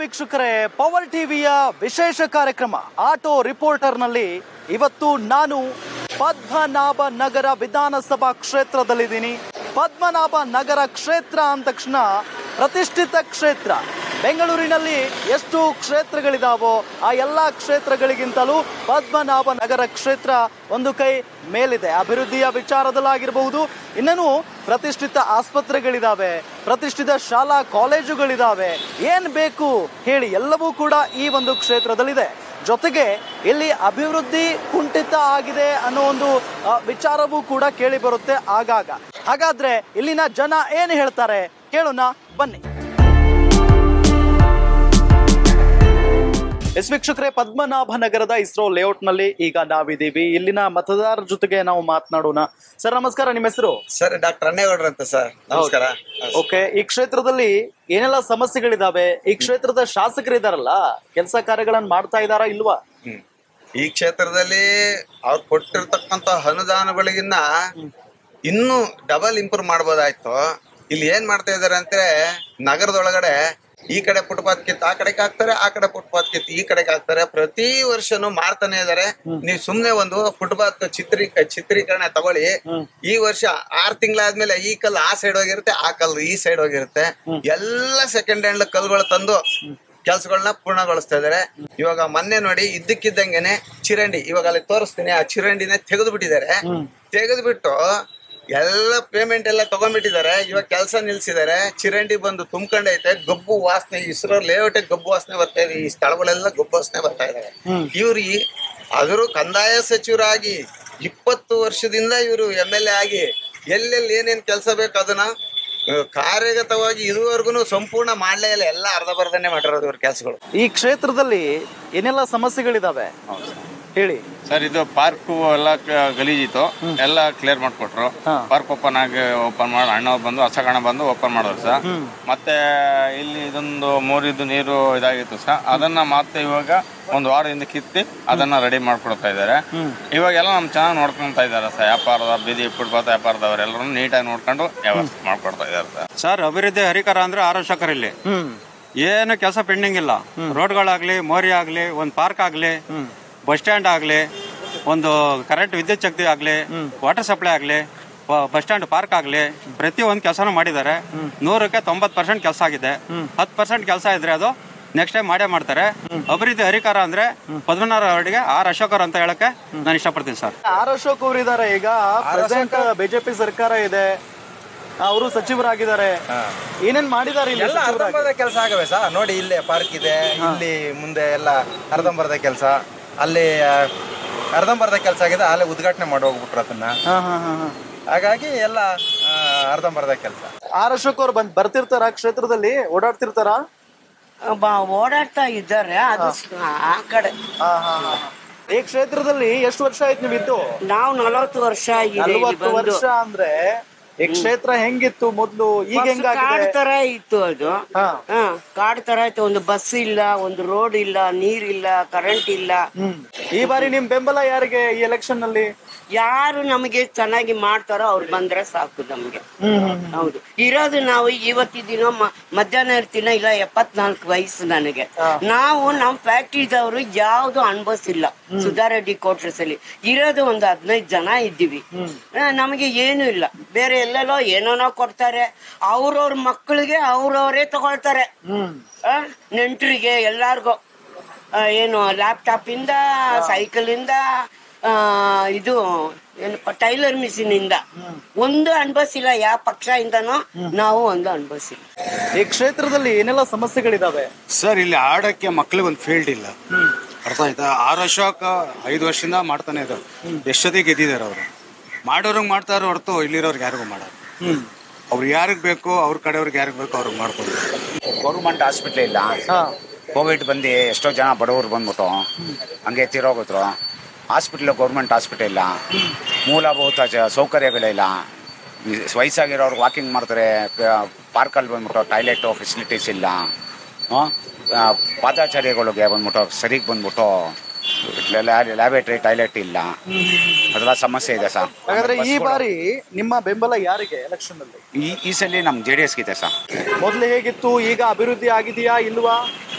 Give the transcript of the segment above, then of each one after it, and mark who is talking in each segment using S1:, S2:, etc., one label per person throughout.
S1: ವೀಕ್ಷಕರೇ ಪವರ್ ಟಿವಿಯ ವಿಶೇಷ ಕಾರ್ಯಕ್ರಮ ಆಟೋ ರಿಪೋರ್ಟರ್ನಲ್ಲಿ ಇವತ್ತು ನಾನು ಪದ್ಮನಾಭ ನಗರ ವಿಧಾನಸಭಾ ಕ್ಷೇತ್ರದಲ್ಲಿದ್ದೀನಿ ಪದ್ಮನಾಭ ನಗರ ಕ್ಷೇತ್ರ ಅಂದ ತಕ್ಷಣ ಪ್ರತಿಷ್ಠಿತ ಕ್ಷೇತ್ರ ಬೆಂಗಳೂರಿನಲ್ಲಿ ಎಷ್ಟು ಕ್ಷೇತ್ರಗಳಿದಾವೋ ಆ ಎಲ್ಲ ಕ್ಷೇತ್ರಗಳಿಗಿಂತಲೂ ಪದ್ಮನಾಭ ನಗರ ಕ್ಷೇತ್ರ ಒಂದು ಕೈ ಮೇಲಿದೆ ಅಭಿವೃದ್ಧಿಯ ವಿಚಾರದಲ್ಲಾಗಿರಬಹುದು ಇನ್ನೇನು ಪ್ರತಿಷ್ಠಿತ ಆಸ್ಪತ್ರೆಗಳಿದಾವೆ ಪ್ರತಿಷ್ಠಿತ ಶಾಲಾ ಕಾಲೇಜುಗಳಿದಾವೆ ಏನ್ ಬೇಕು ಹೇಳಿ ಎಲ್ಲವೂ ಕೂಡ ಈ ಒಂದು ಕ್ಷೇತ್ರದಲ್ಲಿದೆ ಜೊತೆಗೆ ಇಲ್ಲಿ ಅಭಿವೃದ್ಧಿ ಕುಂಠಿತ ಆಗಿದೆ ಅನ್ನೋ ಒಂದು ಆ, ವಿಚಾರವೂ ಕೂಡ ಕೇಳಿ ಬರುತ್ತೆ ಆಗಾಗ ಹಾಗಾದ್ರೆ ಇಲ್ಲಿನ ಜನ ಏನು ಹೇಳ್ತಾರೆ ಕೇಳೋಣ ಬನ್ನಿ ಎಸ್ ವೀಕ್ಷಕರೇ ಪದ್ಮನಾಭ ನಗರದ ಇಸ್ರೋ ಲೇಔಟ್ನಲ್ಲಿ ಈಗ ನಾವಿದ್ದೀವಿ ಇಲ್ಲಿನ ಮತದಾರರ ಜೊತೆಗೆ ನಾವು ಮಾತನಾಡೋಣ ಸರ್ ನಮಸ್ಕಾರ ನಿಮ್ಮ ಹೆಸರು
S2: ಸರ್ ಡಾಕ್ಟರ್ ಅನ್ನೇಗೌಡ್ರ ಅಂತ ಸರ್ ನಮಸ್ಕಾರ
S1: ಓಕೆ ಈ ಕ್ಷೇತ್ರದಲ್ಲಿ ಏನೆಲ್ಲ ಸಮಸ್ಯೆಗಳಿದಾವೆ ಈ ಕ್ಷೇತ್ರದ ಶಾಸಕರಿದಾರಲ್ಲ ಕೆಲಸ ಕಾರ್ಯಗಳನ್ನ ಮಾಡ್ತಾ ಇದಾರಾ ಇಲ್ವಾ
S2: ಹ್ಮ್. ಈ ಕ್ಷೇತ್ರದಲ್ಲಿ ಅವ್ರು ಕೊಟ್ಟಿರ್ತಕ್ಕಂತ ಅನುದಾನಗಳಿಗಿನ್ನ ಇನ್ನೂ ಡಬಲ್ ಇಂಪ್ರೂವ್ ಮಾಡ್ಬೋದಾಯ್ತು ಇಲ್ಲಿ ಏನ್ ಮಾಡ್ತಾ ಇದಾರೆ ಅಂದ್ರೆ ನಗರದೊಳಗಡೆ ಈ ಕಡೆ ಫುಟ್ಪಾತ್ ಕಿತ್ತು ಆ ಕಡೆಗೆ ಹಾಕ್ತಾರೆ ಆ ಕಡೆ ಫುಟ್ಪಾತ್ ಕಿತ್ತು ಈ ಕಡೆಗೆ ಹಾಕ್ತಾರೆ ಪ್ರತಿ ವರ್ಷನೂ ಮಾಡ್ತಾನೆ ಇದಾರೆ ನೀವು ಸುಮ್ನೆ ಒಂದು ಫುಟ್ಪಾತ್ ಚಿತ್ರೀ ಚಿತ್ರೀಕರಣ ತಗೊಳ್ಳಿ ಈ ವರ್ಷ ಆರ್ ತಿಂಗಳಾದ್ಮೇಲೆ ಈ ಕಲ್ಲು ಆ ಸೈಡ್ ಹೋಗಿರುತ್ತೆ ಆ ಕಲ್ಲು ಈ ಸೈಡ್ ಹೋಗಿರುತ್ತೆ ಎಲ್ಲ ಸೆಕೆಂಡ್ ಹ್ಯಾಂಡ್ ಕಲ್ಗಳು ತಂದು ಕೆಲಸಗಳನ್ನ ಪೂರ್ಣಗೊಳಿಸ್ತಾ ಇದಾರೆ ಇವಾಗ ಮೊನ್ನೆ ನೋಡಿ ಇದ್ದಕ್ಕಿದ್ದಂಗೆನೆ ಚಿರಂಡಿ ಇವಾಗ ಅಲ್ಲಿ ತೋರಿಸ್ತೀನಿ ಆ ಚಿರಂಡಿನ ತೆಗೆದು ಬಿಟ್ಟಿದ್ದಾರೆ ತೆಗೆದು ಬಿಟ್ಟು ಎಲ್ಲ ಪೇಮೆಂಟ್ ಎಲ್ಲ ತಗೊಂಡ್ಬಿಟ್ಟಿದ್ದಾರೆ ಇವಾಗ ಕೆಲಸ ನಿಲ್ಸಿದ್ದಾರೆ ಚಿರಂಡಿ ಬಂದು ತುಂಬ್ಕೊಂಡೈತೆ ಗಬ್ಬು ವಾಸನೆ ಇಸ್ರೋ ಲೇಔಟ್ ಗಬ್ಬು ವಾಸನೆ ಬರ್ತಾ ಇದೆ ಈ ಸ್ಥಳಗಳೆಲ್ಲ ಗಬ್ಬು ವಾಸನೆ ಬರ್ತಾ ಇದಾವೆ ಇವ್ರು ಈ ಆದರೂ ಕಂದಾಯ ಸಚಿವರಾಗಿ ಇಪ್ಪತ್ತು ವರ್ಷದಿಂದ ಇವರು ಎಮ್ ಎಲ್ ಎ ಆಗಿ ಎಲ್ಲೆಲ್ಲಿ ಏನೇನ್ ಕೆಲಸ ಬೇಕು ಅದನ್ನ ಆ, ಕಾರ್ಯಗತವಾಗಿ ಇದುವರೆಗೂ ಸಂಪೂರ್ಣ ಮಾಡ್ಲೇ ಇಲ್ಲ ಎಲ್ಲ ಅರ್ಧ ಬರ್ಧನೆ ಮಾಡಿರೋದು ಇವ್ರ ಕೆಲಸಗಳು
S1: ಈ ಕ್ಷೇತ್ರದಲ್ಲಿ ಏನೆಲ್ಲ ಸಮಸ್ಯೆಗಳಿದಾವೆ ಹೇಳಿ
S3: ಸರ್ ಇದು ಪಾರ್ಕ್ ಎಲ್ಲ ಕ- ಗಲೀಜಿತ್ತು ಎಲ್ಲ ಕ್ಲಿಯರ್ ಮಾಡ್ಕೊಟ್ರು
S1: ಹಾ.
S3: ಪಾರ್ಕ್ ಓಪನ್ ಆಗಿ ಓಪನ್ ಮಾಡಿ ಅಣ್ಣ ಬಂದು ಹಸಗಣ ಬಂದು ಓಪನ್ ಮಾಡಿದ್ರು ಸರ್ ಮತ್ತೆ ಇಲ್ಲಿ ಇದೊಂದು ಮೂರಿದ್ದು ನೀರು ಇದಾಗಿತ್ತು ಸರ್ ಅದನ್ನ ಮತ್ತೆ ಇವಾಗ ಒಂದು ವಾರದಿಂದ ಕಿತ್ತಿ ಅದನ್ನ ರೆಡಿ ಮಾಡ್ಕೊಡ್ತಾ ಇದ್ದಾರೆ ಇವಾಗೆಲ್ಲ ನಮ್ ಚೆನ್ನಾಗಿ ನೋಡ್ಕೊಂತ ಇದ್ದಾರೆ ಸರ್ ವ್ಯಾಪಾರದ ಬೀದಿ ಫುಟ್ಪಾತ್ ವ್ಯಾಪಾರದವರೆಲ್ಲರೂ ನೀಟಾಗಿ ನೋಡ್ಕೊಂಡು ವ್ಯವಸ್ಥೆ ಮಾಡ್ಕೊಡ್ತಾ ಇದ್ದಾರೆ ಸರ್
S4: ಸರ್ ಅಭಿವೃದ್ಧಿ ಹರಿಕರ ಅಂದ್ರೆ ಆರೋಗ್ಯಕರ ಇಲ್ಲಿ
S1: ಹ್ಮ್
S4: ಏನು ಕೆಲಸ ಪೆಂಡಿಂಗ್ ಇಲ್ಲ ರೋಡ್ಗಳಾಗ್ಲಿ ಮೋರಿ ಆಗ್ಲಿ ಒಂದು ಪಾರ್ಕ್ ಆಗ್ಲಿ ಬಸ್ ಸ್ಟ್ಯಾಂಡ್ ಆಗ್ಲಿ ಒಂದು ಕರೆಂಟ್ ವಿದ್ಯುತ್ ಶಕ್ತಿ ಆಗ್ಲಿ ವಾಟರ್ ಸಪ್ಲೈ ಆಗ್ಲಿ ಬಸ್ ಸ್ಟ್ಯಾಂಡ್ ಪಾರ್ಕ್ ಆಗ್ಲಿ ಪ್ರತಿ ಒಂದು ಕೆಲಸನೂ ಮಾಡಿದ್ದಾರೆ ನೂರಕ್ಕೆ ತೊಂಬತ್ತು ಪರ್ಸೆಂಟ್ ಕೆಲಸ ಆಗಿದೆ ಹತ್ತು ಪರ್ಸೆಂಟ್ ಕೆಲಸ ಇದ್ರೆ ಅದು ನೆಕ್ಸ್ಟ್ ಟೈಮ್ ಮಾಡೇ ಮಾಡ್ತಾರೆ ಅಭಿವೃದ್ಧಿ ಹರಿಕಾರ ಅಂದ್ರೆ ಪದ್ಮನಾಭ ಅವರಿಗೆ ಆರ್ ಅಶೋಕರ್ ಅಂತ ಹೇಳಕ್ಕೆ ನಾನು ಇಷ್ಟಪಡ್ತೀನಿ ಸರ್
S1: ಆರ್ ಅಶೋಕ್ ಅವರು ಇದಾರೆ ಈಗ ಪ್ರೆಸೆಂಟ್ ಬಿಜೆಪಿ ಸರ್ಕಾರ ಇದೆ ಅವರು ಸಚಿವರಾಗಿದ್ದಾರೆ ಏನೇನ್ ಮಾಡಿದ್ದಾರೆ ಇಲ್ಲಿ
S5: ಎಲ್ಲ
S1: ಸಚಿವರಾಗಿ?
S5: ಅರ್ಧಂಬರ್ಧ ಕೆಲಸ ಆಗವೆ ಸರ್ ನೋಡಿ ಇಲ್ಲೇ ಪಾರ್ಕ್ ಇದೆ ಇಲ್ಲಿ ಮುಂದೆ ಎಲ್ಲ ಅರ್ಧಂಬರ್ಧ ಕೆಲಸ ಅಲ್ಲಿ ಆ, ಅರ್ಧಂಬರ್ಧ ಕೆಲಸ ಆಗಿದೆ ಅಲ್ಲೇ ಉದ್ಘಾಟನೆ ಮಾಡಿ ಹೋಗ್ಬಿಟ್ರು ಅದನ್ನ
S1: ಹಾ ಹಾ ಹಾ ಹಾ
S5: ಹಾಗಾಗಿ ಎಲ್ಲ ಆ, ಅರ್ಧಂಬರ್ಧ ಕೆಲಸ
S1: ಆರ್ ಅಶೋಕ್ ಅವ್ರು ಬಂದ್ ಬರ್ತಿರ್ತಾರ ಕ್ಷೇತ್ರದಲ್ಲಿ ಓಡಾಡ್ತಿರ್ತಾರ
S6: ಬ- ಓಡಾಡ್ತಾ ಇದ್ದಾರೆ ಅದು ಸ- ಆ ಕಡೆ
S1: ಈ ಕ್ಷೇತ್ರದಲ್ಲಿ ಎಷ್ಟು ವರ್ಷ ಆಯ್ತು ನೀವು ಇದ್ದು
S6: ನಾವು ನಲವತ್ತು ವರ್ಷ ಆಗಿದೆ ಇಲ್ಲಿ
S1: ನಲ್ವತ್ತು
S6: ಬಂದು
S1: ವರ್ಷ ಅಂದ್ರೆ ಈ ಕ್ಷೇತ್ರ ಹೆಂಗಿತ್ತು ಮೊದ್ಲು ಈಗ
S6: ಬಸ್ ಕಾಡ್
S1: ಹೆಂಗಾಗಿದೆ
S6: ತರ ಇತ್ತು ಅದು
S1: ಹಾ.
S6: ಹಾ ಕಾಡ್ ತರ ಇತ್ತು ಒಂದು ಬಸ್ ಇಲ್ಲ ಒಂದು ರೋಡ್ ಇಲ್ಲ ನೀರ್ ಇಲ್ಲ ಕರೆಂಟ್ ಇಲ್ಲ
S1: ಹ್ಮ್ ಈ ಬಾರಿ ನಿಮ್ ಬೆಂಬಲ ಯಾರಿಗೆ ಈ ಎಲೆಕ್ಷನ್ ನಲ್ಲಿ
S6: ಯಾರು ನಮಗೆ ಚೆನ್ನಾಗಿ ಮಾಡ್ತಾರೋ ಅವ್ರು ಬಂದ್ರೆ ಸಾಕು ನಮ್ಗೆ ಹೌದು ಇರೋದು ನಾವು ಇವತ್ತಿ ದಿನ ಮ- ಮಧ್ಯಾಹ್ನ ಇರ್ತೀನ ಇಲ್ಲ ಎಪ್ಪತ್ನಾಲ್ಕು ವಯಸ್ಸು ನನಗೆ ನಾವು ನಮ್ ಫ್ಯಾಕ್ಟ್ರಿದವರು ಯಾವ್ದು ಅನ್ಭವಿಸಿಲ್ಲ ಸುಧಾರೆಡ್ಡಿ ಕ್ವಾರ್ಟರ್ಸ್ ಅಲ್ಲಿ ಇರೋದು ಒಂದು ಹದಿನೈದು ಜನ ಇದ್ದೀವಿ ಆ, ನಮಗೆ ಏನು ಇಲ್ಲ ಬೇರೆ ಎಲ್ಲೆಲ್ಲೋ ಏನೇನೋ ಕೊಡ್ತಾರೆ ಅವ್ರವ್ರ ಮಕ್ಕಳಿಗೆ ಅವ್ರವರೇ ತಗೊಳ್ತಾರೆ ಆ, ನೆಂಟ್ರಿಗೆ ಎಲ್ಲಾರ್ಗು ಆ, ಏನು ಲ್ಯಾಪ್ಟಾಪ್ ಇಂದ ಸೈಕಲ್ ಇಂದ ಆ, ಇದು ಏನಪ್ಪ ಟೈಲರ್ ಮಿಷಿನ್ ಇಂದ ಒಂದು ಅನ್ಭವಿಸಿಲ್ಲ ಯಾವ ಪಕ್ಷ ಇಂದನೂ ನಾವು ಒಂದು ಅನ್ಭವಿಸಿಲ್ಲ
S1: ಈ ಕ್ಷೇತ್ರದಲ್ಲಿ ಏನೆಲ್ಲ ಸಮಸ್ಯೆಗಳಿದಾವೆ
S7: ಸರ್ ಇಲ್ಲಿ ಆಡಕ್ಕೆ ಮಕ್ಳಿಗೆ ಒಂದು ಫೀಲ್ಡ್ ಇಲ್ಲ ಅರ್ಥ ಆಯ್ತಾ ಆರು ಅಶೋಕ ಐದು ವರ್ಷದಿಂದ ಮಾಡ್ತಾನೆ ಇದ್ದಾರೆ ಎಷ್ಟೊತ್ತಿಗೆ ಗೆದ್ದಿದ್ದಾರೆ ಅವರು ಮಾಡೋರ್ಗೆ ಮಾಡ್ತಾರೆ ಹೊರತು ಇಲ್ಲಿರೋರ್ಗೆ ಯಾರಿಗೂ ಮಾಡೋರು ಅವ್ರು ಯಾರಿಗೆ ಬೇಕು ಅವ್ರ ಕಡೆಯವ್ರಿಗೆ ಯಾರಿಗೆ ಬೇಕು ಅವ್ರಿಗೆ ಮಾಡ್ಕೊಂಡು
S8: ಗೌರ್ಮೆಂಟ್ ಹಾಸ್ಪಿಟ್ಲ್ ಇಲ್ಲ ಕೋವಿಡ್ ಬಂದು ಎಷ್ಟೋ ಜನ ಬಡವರು ಬಂದ್ಬಿಟ್ಟು ಹಂಗೆ ತೀರೋಗಿದ್ರು ಹಾಸ್ಪಿಟ್ಲ್ ಗೌರ್ಮೆಂಟ್ ಹಾಸ್ಪಿಟಲ್ ಇಲ್ಲ ಮೂಲಭೂತ ಜ- ಸೌಕರ್ಯಗಳಿಲ್ಲ ಈ ವಯಸ್ಸಾಗಿರೋರು ವಾಕಿಂಗ್ ಮಾಡ್ತಾರೆ ಪಾರ್ಕಲ್ಲಿ ಬಂದ್ಬಿಟ್ಟು ಟಾಯ್ಲೆಟು ಫೆಸಿಲಿಟೀಸ್ ಇಲ್ಲ ಆ, ಆ, ಪಾದಾಚಾರ್ಯಗಳಿಗೆ ಬಂದ್ಬಿಟ್ಟು ಸರಿಗೆ ಬಂದ್ಬಿಟ್ಟು ಲ್ಯಾಬೇಟ್ರಿ ಟಾಯ್ಲೆಟ್ ಇಲ್ಲ ಅದೆಲ್ಲ ಸಮಸ್ಯೆ ಇದೆ ಸರ್
S1: ಹಾಗಾದ್ರೆ ಈ ಬಾರಿ ನಿಮ್ಮ ಬೆಂಬಲ ಯಾರಿಗೆ ಎಲೆಕ್ಷನ್ ಅಲ್ಲಿ
S8: ಈ ಈ ಸಲ ನಮ್ಮ ಜೆ ಡಿ ಎಸ್ಗಿದೆ ಸರ್
S1: ಮೊದ್ಲು ಹೇಗಿತ್ತು ಈಗ ಅಭಿವೃದ್ಧಿ ಆಗಿದೆಯಾ ಇಲ್ವಾ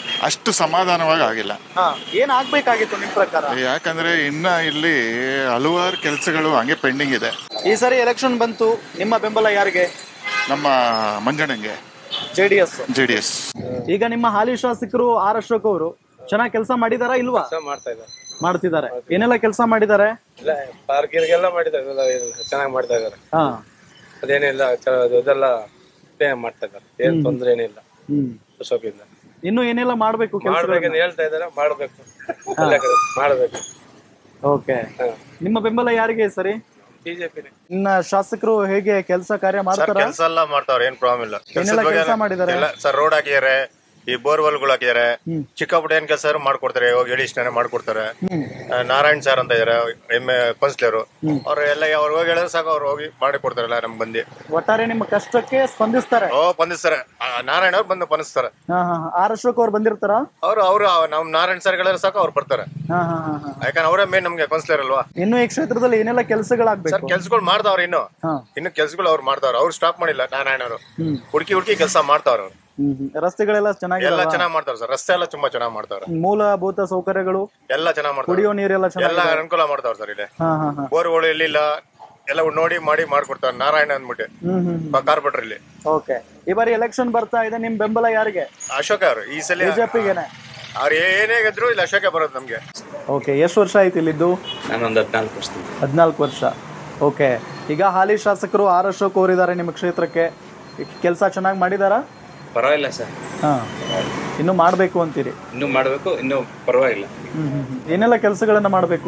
S9: ಅಷ್ಟು ಸಮಾಧಾನವಾಗಿ ಆಗಿಲ್ಲ
S1: ಹಾ ಏನ್ ಆಗ್ಬೇಕಾಗಿತ್ತು ನಿಮ್ ಪ್ರಕಾರ
S9: ಯಾಕಂದ್ರೆ ಇನ್ನ ಇಲ್ಲಿ ಹಲವಾರು ಕೆಲಸಗಳು ಹಂಗೆ ಪೆಂಡಿಂಗ್ ಇದೆ
S1: ಈ ಸರಿ ಎಲೆಕ್ಷನ್ ಬಂತು ನಿಮ್ಮ ಬೆಂಬಲ ಯಾರಿಗೆ
S9: ನಮ್ಮ ಮಂಜಣ್ಣಂಗೆ
S1: J D S
S9: J D S
S1: ಈಗ ನಿಮ್ಮ ಹಾಲಿ ಶಾಸಕರು ಆರ್ ಅಶೋಕ್ ಅವರು ಚೆನ್ನಾಗಿ ಕೆಲಸ ಮಾಡಿದಾರಾ ಇಲ್ವಾ
S10: ಮಾಡ್ತಾ ಇದ್ದಾರೆ
S1: ಮಾಡ್ತಿದ್ದಾರೆ ಏನೆಲ್ಲ ಕೆಲಸ ಮಾಡಿದ್ದಾರೆ
S10: ಇಲ್ಲ ಪಾರ್ಕಿಗೆಲ್ಲ ಮಾಡಿದ್ದಾರೆ ಎಲ್ಲ ಚೆನ್ನಾಗಿ ಮಾಡ್ತಾ ಇದ್ದಾರೆ
S1: ಹಾ
S10: ಅದೇನಿಲ್ಲ ಚ- ಅದೆಲ್ಲ ಪೇ ಮಾಡ್ತಾ ಇದ್ದಾರೆ ಏನ್ ತೊಂದ್ರೆ ಏನಿಲ್ಲ
S1: ಹ್ಮ್
S10: ಅಶೋಕಿಂದ
S1: ಇನ್ನು ಏನೆಲ್ಲ ಮಾಡ್ಬೇಕು
S10: ಮಾಡ್ಬೇಕಂತ ಹೇಳ್ತಾ ಇದ್ದಾರೆ ಮಾಡ್ಬೇಕು ಒಳ್ಳೆ ಕೆಲ್ಸ ಮಾಡ್ಬೇಕು
S1: ಓಕೆ ನಿಮ್ಮ ಬೆಂಬಲ ಯಾರಿಗೆ ಸರಿ
S10: ಬಿಜೆಪಿನೇ
S1: ಇನ್ನ ಶಾಸಕರು ಹೇಗೆ ಕೆಲಸ ಕಾರ್ಯ ಮಾಡ್ತಾರ
S11: ಕೆಲಸ ಎಲ್ಲ ಮಾಡ್ತಾವ್ರೆ ಏನ್ ಪ್ರಾಬ್ಲಮ್ ಇಲ್ಲ
S1: ಏನೆಲ್ಲ ಕೆಲ್ಸ ಮಾಡಿದಾರೆ?
S11: ಎಲ್ಲ ಸರ್ ರೋಡ್ ಹಾಕಿದ್ದಾರೆ ಈ ಬೋರ್ವೆಲ್ಗಳು ಹಾಕಿದ್ದಾರೆ ಚಿಕ್ಕ ಪುಟ್ಟ ಏನ್ ಕೆಲಸ ಮಾಡ್ಕೊಡ್ತಾರೆ ಇವಾಗ ಹೇಳಿ ಇಷ್ಟನೇ ಮಾಡ್ಕೊಡ್ತಾರೆ ಆ, ನಾರಾಯಣ್ ಸರ್ ಅಂತ ಇದಾರೆ ಎಮ್ ಎ ಕೌನ್ಸಿಲರ್ ಅವ್ರು ಎಲ್ಲ ಅವ್ರು ಹೋಗಿ ಹೇಳಿದ್ರೆ ಸಾಕು ಅವ್ರು ಹೋಗಿ ಮಾಡಿ ಕೊಡ್ತಾರಲ್ಲ ನಮ್ಗೆ ಬಂದು
S1: ಒಟ್ಟಾರೆ ನಿಮ್ಮ ಕಷ್ಟಕ್ಕೆ ಸ್ಪಂದಿಸ್ತಾರೆ
S11: ಓ ಬಂದಿಸ್ತಾರೆ ಆ, ನಾರಾಯಣ್ ಅವ್ರು ಬಂದು ಬಂದಿಸ್ತಾರೆ
S1: ಹಾ ಹಾ ಹಾ. ಆರ್ ಅಶೋಕ್ ಅವ್ರು ಬಂದಿರ್ತಾರ
S11: ಅವ್ರು ಅವ್ರು ನಮ್ ನಾರಾಯಣ್ ಸರ್ ಹೇಳಿದ್ರೆ ಸಾಕು ಅವ್ರು ಬರ್ತಾರೆ
S1: ಹಾ ಹಾ ಹಾ ಹಾ
S11: ಯಾಕಂದ್ರೆ ಅವರೇ ಮೇನ್ ನಮ್ಗೆ ಕೌನ್ಸಿಲರ್ ಅಲ್ವಾ
S1: ಇನ್ನು ಈ ಕ್ಷೇತ್ರದಲ್ಲಿ ಏನೆಲ್ಲ
S11: ಸರ್
S1: ಕೆಲಸಗಳಾಗ್ಬೇಕು
S11: ಕೆಲ್ಸಗಳು ಮಾಡ್ತಾವ್ರ ಇನ್ನು
S1: ಹಾ.
S11: ಇನ್ನು ಕೆಲ್ಸಗಳು ಅವ್ರು ಮಾಡ್ತಾವ್ರ ಅವ್ರು ಸ್ಟಾಪ್ ಮಾಡಿಲ್ಲ ನಾರಾಯಣ ಅವರು
S1: ಹ್ಮ್.
S11: ಹುಡುಕಿ ಹುಡುಕಿ ಕೆಲಸ ಮಾಡ್ತಾವ್ರ ಅವ್ರು
S1: ಹ್ಮ್ ಹ್ಮ್. ರಸ್ತೆಗಳೆಲ್ಲ
S11: ಎಲ್ಲ
S1: ಚೆನ್ನಾಗಿಲ್ಲ
S11: ಚೆನ್ನಾಗ್ ಮಾಡ್ತಾವ್ರ ಸರ್ ರಸ್ತೆ ಎಲ್ಲ ತುಂಬಾ ಚೆನ್ನಾಗ್ ಮಾಡ್ತಾವ್ರ
S1: ಮೂಲಭೂತ ಸೌಕರ್ಯಗಳು
S11: ಎಲ್ಲ ಚೆನ್ನಾಗ್ ಮಾಡ್ತಾವ್ರ
S1: ಕುಡಿಯೋ ನೀರೆಲ್ಲ
S11: ಎಲ್ಲ
S1: ಚೆನ್ನಾಗಿ
S11: ಅನುಕೂಲ ಮಾಡ್ತಾವ್ರ ಸರ್ ಇಲ್ಲಿ
S1: ಹಾ ಹಾ ಹಾ
S11: ಬೋರ್ಗಳು ಎಲ್ಲಿಲ್ಲ ಎಲ್ಲ ನೋಡಿ ಮಾಡಿ ಮಾಡ್ಕೊಡ್ತಾರ ನಾರಾಯಣ ಅಂದ್ಬಿಟ್ಟು
S1: ಹ್ಮ್ ಹ್ಮ್
S11: ಕಾರ್ಪೊರೇಟರ್ ಇಲ್ಲಿ
S1: ಓಕೆ ಈ ಬಾರಿ ಎಲೆಕ್ಷನ್ ಬರ್ತಾ ಇದೆ ನಿಮ್ ಬೆಂಬಲ ಯಾರಿಗೆ
S11: ಅಶೋಕ ಅವರು ಈ ಸಲ
S1: ಬಿಜೆಪಿಗೆನೆ
S11: ಅವ್ರು ಏನೇ ಗೆದ್ರು ಇಲ್ಲಿ ಅಶೋಕ ಬರೋದು ನಮ್ಗೆ
S1: ಓಕೆ ಎಷ್ಟು ವರ್ಷ ಆಯ್ತು ಇಲ್ಲಿದ್ದು
S12: ನಾನೊಂದು ಹದಿನಾಲ್ಕು ವರ್ಷದಿಂದ
S1: ಹದಿನಾಲ್ಕು ವರ್ಷ ಓಕೆ ಈಗ ಹಾಲಿ ಶಾಸಕರು ಆರ್ ಅಶೋಕ್ ಅವರಿದ್ದಾರೆ ನಿಮ್ಮ ಕ್ಷೇತ್ರಕ್ಕೆ ಕೆಲಸ ಚೆನ್ನಾಗಿ ಮಾಡಿದಾರಾ
S12: ಪರವಾಗಿಲ್ಲ ಸರ್
S1: ಹಾ ಇನ್ನು ಮಾಡಬೇಕು ಅಂತೀರಿ
S12: ಇನ್ನೂ ಮಾಡಬೇಕು ಇನ್ನೂ ಪರವಾಗಿಲ್ಲ
S1: ಹ್ಮ್ ಹ್ಮ್ ಹ್ಮ್. ಏನೆಲ್ಲ ಕೆಲಸಗಳನ್ನ ಮಾಡಬೇಕು